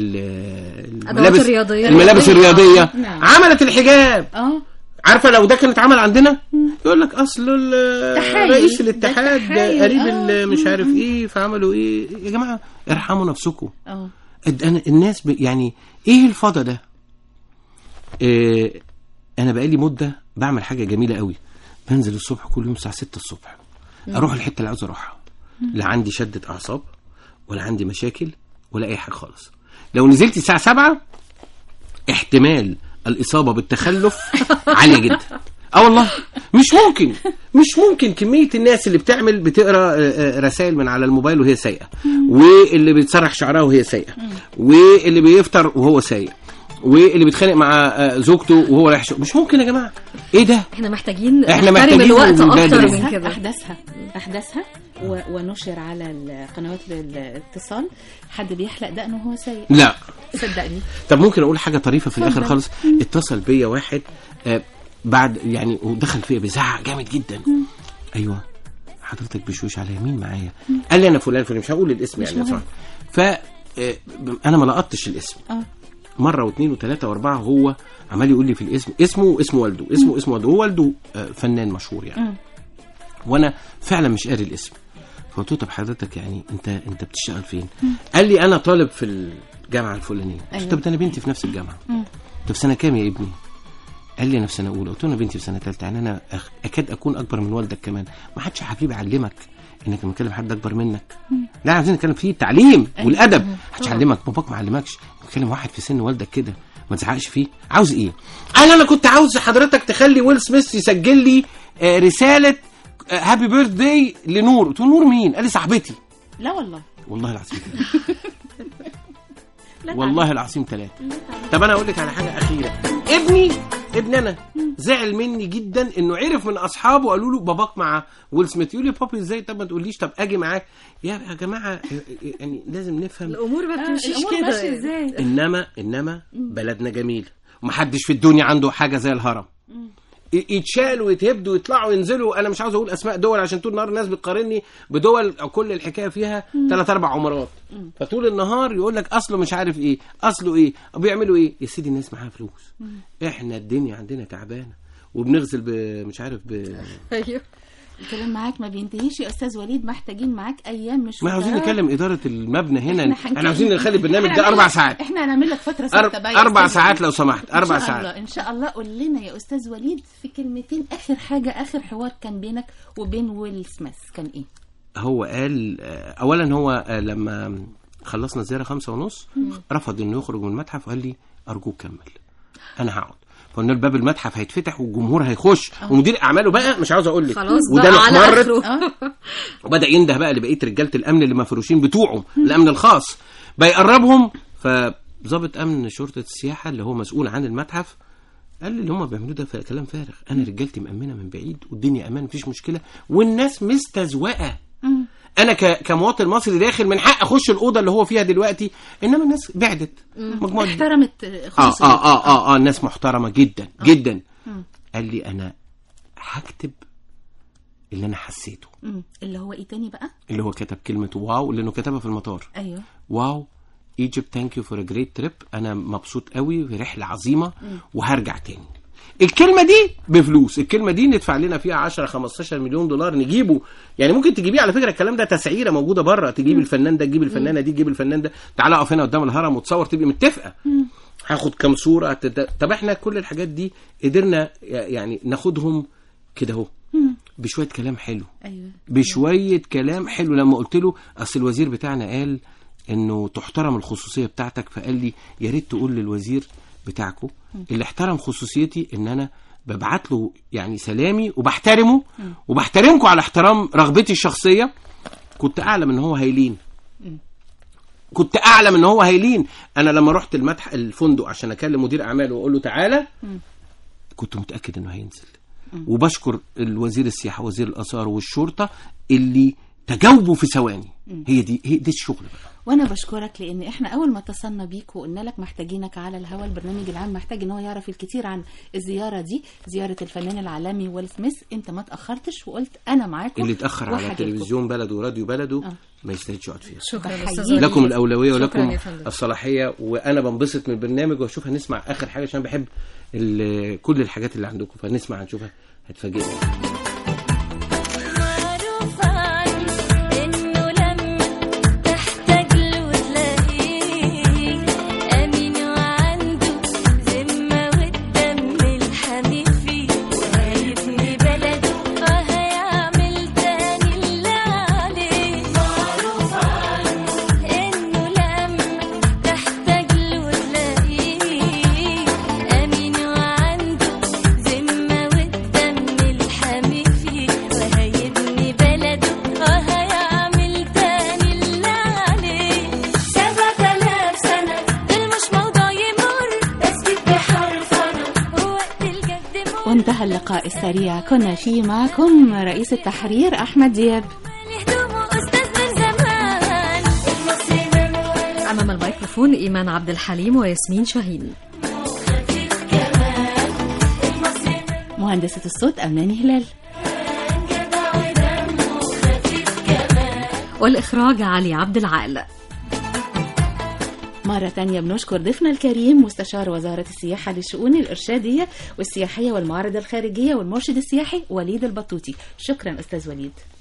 S5: ال الملابس
S3: الرياضية.
S5: الملابس الرياضيه
S2: نعم.
S5: عملت الحجاب
S2: اه
S5: عارفه لو ده كان اتعمل عندنا يقول لك اصل ال-
S2: تحايل.
S5: رئيس
S2: ده
S5: الاتحاد
S2: تحايل.
S5: قريب
S2: آه.
S5: ال- مش عارف ايه فعملوا ايه يا جماعه ارحموا نفسكم
S2: اه
S5: الد- أنا- الناس ب... يعني ايه الفضا ده إيه انا بقالي مده بعمل حاجه جميله قوي بنزل الصبح كل يوم الساعه 6 الصبح اروح الحته اللي عاوز اروحها لا عندي شده اعصاب ولا عندي مشاكل ولا اي حاجه خالص لو نزلت الساعه 7 احتمال الاصابه بالتخلف عاليه جدا اه والله مش ممكن مش ممكن كميه الناس اللي بتعمل بتقرا رسائل من على الموبايل وهي سايقه واللي بتسرح شعرها وهي سايقه واللي بيفطر وهو سايق واللي بيتخانق مع آه، زوجته وهو رايح شغل. مش ممكن يا جماعه ايه ده
S3: احنا محتاجين
S5: إحنا
S3: نحترم
S5: محتاجين
S3: الوقت
S5: نبادر.
S3: اكتر من
S2: أحداثها
S3: كده
S2: أحداثها أحداثها و- ونشر على القنوات الاتصال حد بيحلق دقنه وهو سايق
S5: لا
S2: صدقني
S5: طب ممكن اقول حاجه طريفه في الاخر
S2: اتفضل.
S5: خالص اتصل بيا واحد آه، بعد يعني ودخل فيا بيزعق جامد جدا ايوه حضرتك بشويش على يمين معايا قال لي انا فلان فلان مش هقول الاسم
S2: مش
S5: يعني
S2: مهم.
S5: صح ف آه، انا ما لقطتش الاسم
S2: اه
S5: مره واثنين وثلاثه واربعه هو عمال يقول لي في الاسم اسمه واسم والده اسمه اسم والده هو والده آه، فنان مشهور يعني
S2: مم.
S5: وانا فعلا مش قاري الاسم فقلت له طب حضرتك يعني انت انت بتشتغل فين؟ قال لي انا طالب في الجامعه الفلانيه قلت له
S2: أيوة.
S5: طب ده انا بنتي في نفس الجامعه طب سنه كام يا ابني؟ قال لي انا في سنه اولى قلت له انا بنتي في سنه ثالثه يعني انا أخ- اكاد اكون اكبر من والدك كمان ما حدش يا حبيبي علمك انك لما تكلم حد اكبر منك لا عايزين نتكلم فيه التعليم والادب محدش علمك باباك ما علمكش تكلم واحد في سن والدك كده ما تزعقش فيه عاوز ايه قال انا كنت عاوز حضرتك تخلي ويل سميث يسجل لي آه، رساله هابي بيرث داي لنور قلت له نور مين قال لي صاحبتي
S2: لا والله
S5: والله العظيم ثلاثة والله العظيم ثلاثة طب انا اقول لك على حاجه اخيره ابني ابني انا زعل مني جدا انه عرف من اصحابه قالوا له باباك مع ويل سميث يقول لي بابي ازاي طب ما تقوليش طب اجي معاك يا يا جماعه يعني لازم نفهم
S3: الامور ما بتمشيش
S2: الأمور
S3: كده
S2: ماشية
S3: يعني.
S2: ازاي
S5: انما انما بلدنا جميل ومحدش في الدنيا عنده حاجه زي الهرم ي- يتشالوا ويتهبدوا ويطلعوا وينزلوا انا مش عاوز اقول اسماء دول عشان طول النهار الناس بتقارني بدول كل الحكايه فيها ثلاث اربع عمارات فطول النهار يقول لك اصله مش عارف ايه اصله ايه بيعملوا ايه يا سيدي الناس معاها فلوس احنا الدنيا عندنا تعبانه وبنغزل ب... مش عارف ب...
S3: ايوه
S2: الكلام معاك ما بينتهيش يا استاذ وليد محتاجين معاك ايام مش
S5: ما عاوزين
S2: وقتها.
S5: نكلم اداره المبنى هنا
S2: إحنا
S5: احنا
S2: هنكلم-
S5: عاوزين نخلي البرنامج
S2: إحنا
S5: ده اربع
S2: هنعمل-
S5: ساعات
S2: احنا هنعمل لك فتره
S5: أر...
S2: ثابته بقى يا
S5: اربع
S2: أستاذ
S5: ساعات
S2: وليد.
S5: لو سمحت اربع
S2: إن شاء
S5: ساعات
S2: الله إن شاء الله قول لنا يا أستاذ وليد في كلمتين آخر حاجة آخر حوار كان بينك وبين ويل سميث كان إيه؟
S5: هو قال آه، اولا هو آه، لما خلصنا الزياره خمسة ونص رفض انه يخرج من المتحف وقال لي ارجوك كمل انا هقعد فقلنا له باب المتحف هيتفتح والجمهور هيخش ومدير اعماله بقى مش عاوز اقول لك
S3: خلاص
S5: وده
S3: بقى على
S5: محمرت
S3: اخره
S2: آه
S5: وبدا ينده بقى لبقيه رجاله الامن اللي مفروشين بتوعه الامن الخاص بقى يقربهم فظابط امن شرطه السياحه اللي هو مسؤول عن المتحف قال لي اللي هم بيعملوه ده ف- كلام فارغ انا رجالتي مأمنه من بعيد والدنيا امان مفيش مشكله والناس مستزوقه انا ك- كمواطن مصري داخل من حق اخش الاوضه اللي هو فيها دلوقتي انما الناس بعدت مجموعه
S2: احترمت
S5: اه
S2: خصوصية
S5: اه اه اه, آه الناس محترمه جدا جدا قال لي انا هكتب اللي انا حسيته
S2: مم. اللي هو ايه تاني بقى
S5: اللي هو كتب كلمه واو لانه كتبها في المطار
S2: ايوه
S5: واو ايجيبت ثانك يو فور ا جريت تريب انا مبسوط قوي في رحله عظيمه وهرجع تاني الكلمه دي بفلوس الكلمه دي ندفع لنا فيها 10 15 مليون دولار نجيبه يعني ممكن تجيبيه على فكره الكلام ده تسعيره موجوده بره تجيب الفنان ده تجيب الفنانه دي تجيب الفنان ده تعالى اقف هنا قدام الهرم وتصور تبقي متفقه هاخد كام صوره تد... طب احنا كل الحاجات دي قدرنا يعني ناخدهم كده اهو بشويه كلام حلو
S2: ايوه
S5: بشويه كلام حلو لما قلت له اصل الوزير بتاعنا قال انه تحترم الخصوصيه بتاعتك فقال لي يا ريت تقول للوزير بتاعكم اللي احترم خصوصيتي ان انا ببعت له يعني سلامي وبحترمه وبحترمكم على احترام رغبتي الشخصيه كنت اعلم ان هو هيلين كنت اعلم ان هو هيلين انا لما رحت المتح الفندق عشان اكلم مدير اعماله واقول له تعالى كنت متاكد انه هينزل وبشكر الوزير السياحه وزير الاثار والشرطه اللي تجاوبوا في ثواني هي دي هي دي الشغل بقى
S2: وانا بشكرك لان احنا اول ما اتصلنا بيك وقلنا لك محتاجينك على الهواء البرنامج العام محتاج ان هو يعرف الكثير عن الزياره دي زياره الفنان العالمي ويل سميث انت ما تاخرتش وقلت انا معاكم
S5: اللي اتاخر على
S2: وهجيلكم.
S5: تلفزيون بلده وراديو بلده
S2: آه.
S5: ما يستاهلش يقعد فيها
S3: شكرا
S2: بحييك.
S3: أستاذ وليد.
S5: لكم الاولويه
S3: شكراً
S5: ولكم
S3: يا فندم.
S5: الصلاحيه وانا بنبسط من البرنامج واشوف هنسمع اخر حاجه عشان بحب ال- كل الحاجات اللي عندكم فنسمع هنشوفها هتفاجئنا
S4: معروف عنه إنه لما تحتاج له تلاقيه أمين وعنده ذمة والدم الحميد فيه وهيبني بلده وهيعمل تاني اللي عليه معروف عنه إنه لما تحتاج له تلاقيه أمين وعنده ذمة والدم الحميد فيه وهيبني بلده وهيعمل تاني اللي عليه سبعة آلاف سنة دول مش موضوع يمر تثبيت بحرفنة ووقت الجد مر
S2: وانتهى اللقاء السريع كنا فيه معكم رئيس التحرير احمد دياب
S4: هدومه أستاذ من زمان المصري من ورا
S3: أمام الميكروفون إيمان عبد الحليم وياسمين شاهين
S4: خفيف كمان المصري من
S2: مهندسة الصوت أماني هلال
S4: جدع ودمه خفيف كمان
S3: والإخراج علي عبد العال
S2: مرة تانية بنشكر ضيفنا الكريم مستشار وزارة السياحة للشؤون الإرشادية والسياحية والمعارضة الخارجية والمرشد السياحي وليد البطوطي شكرا أستاذ وليد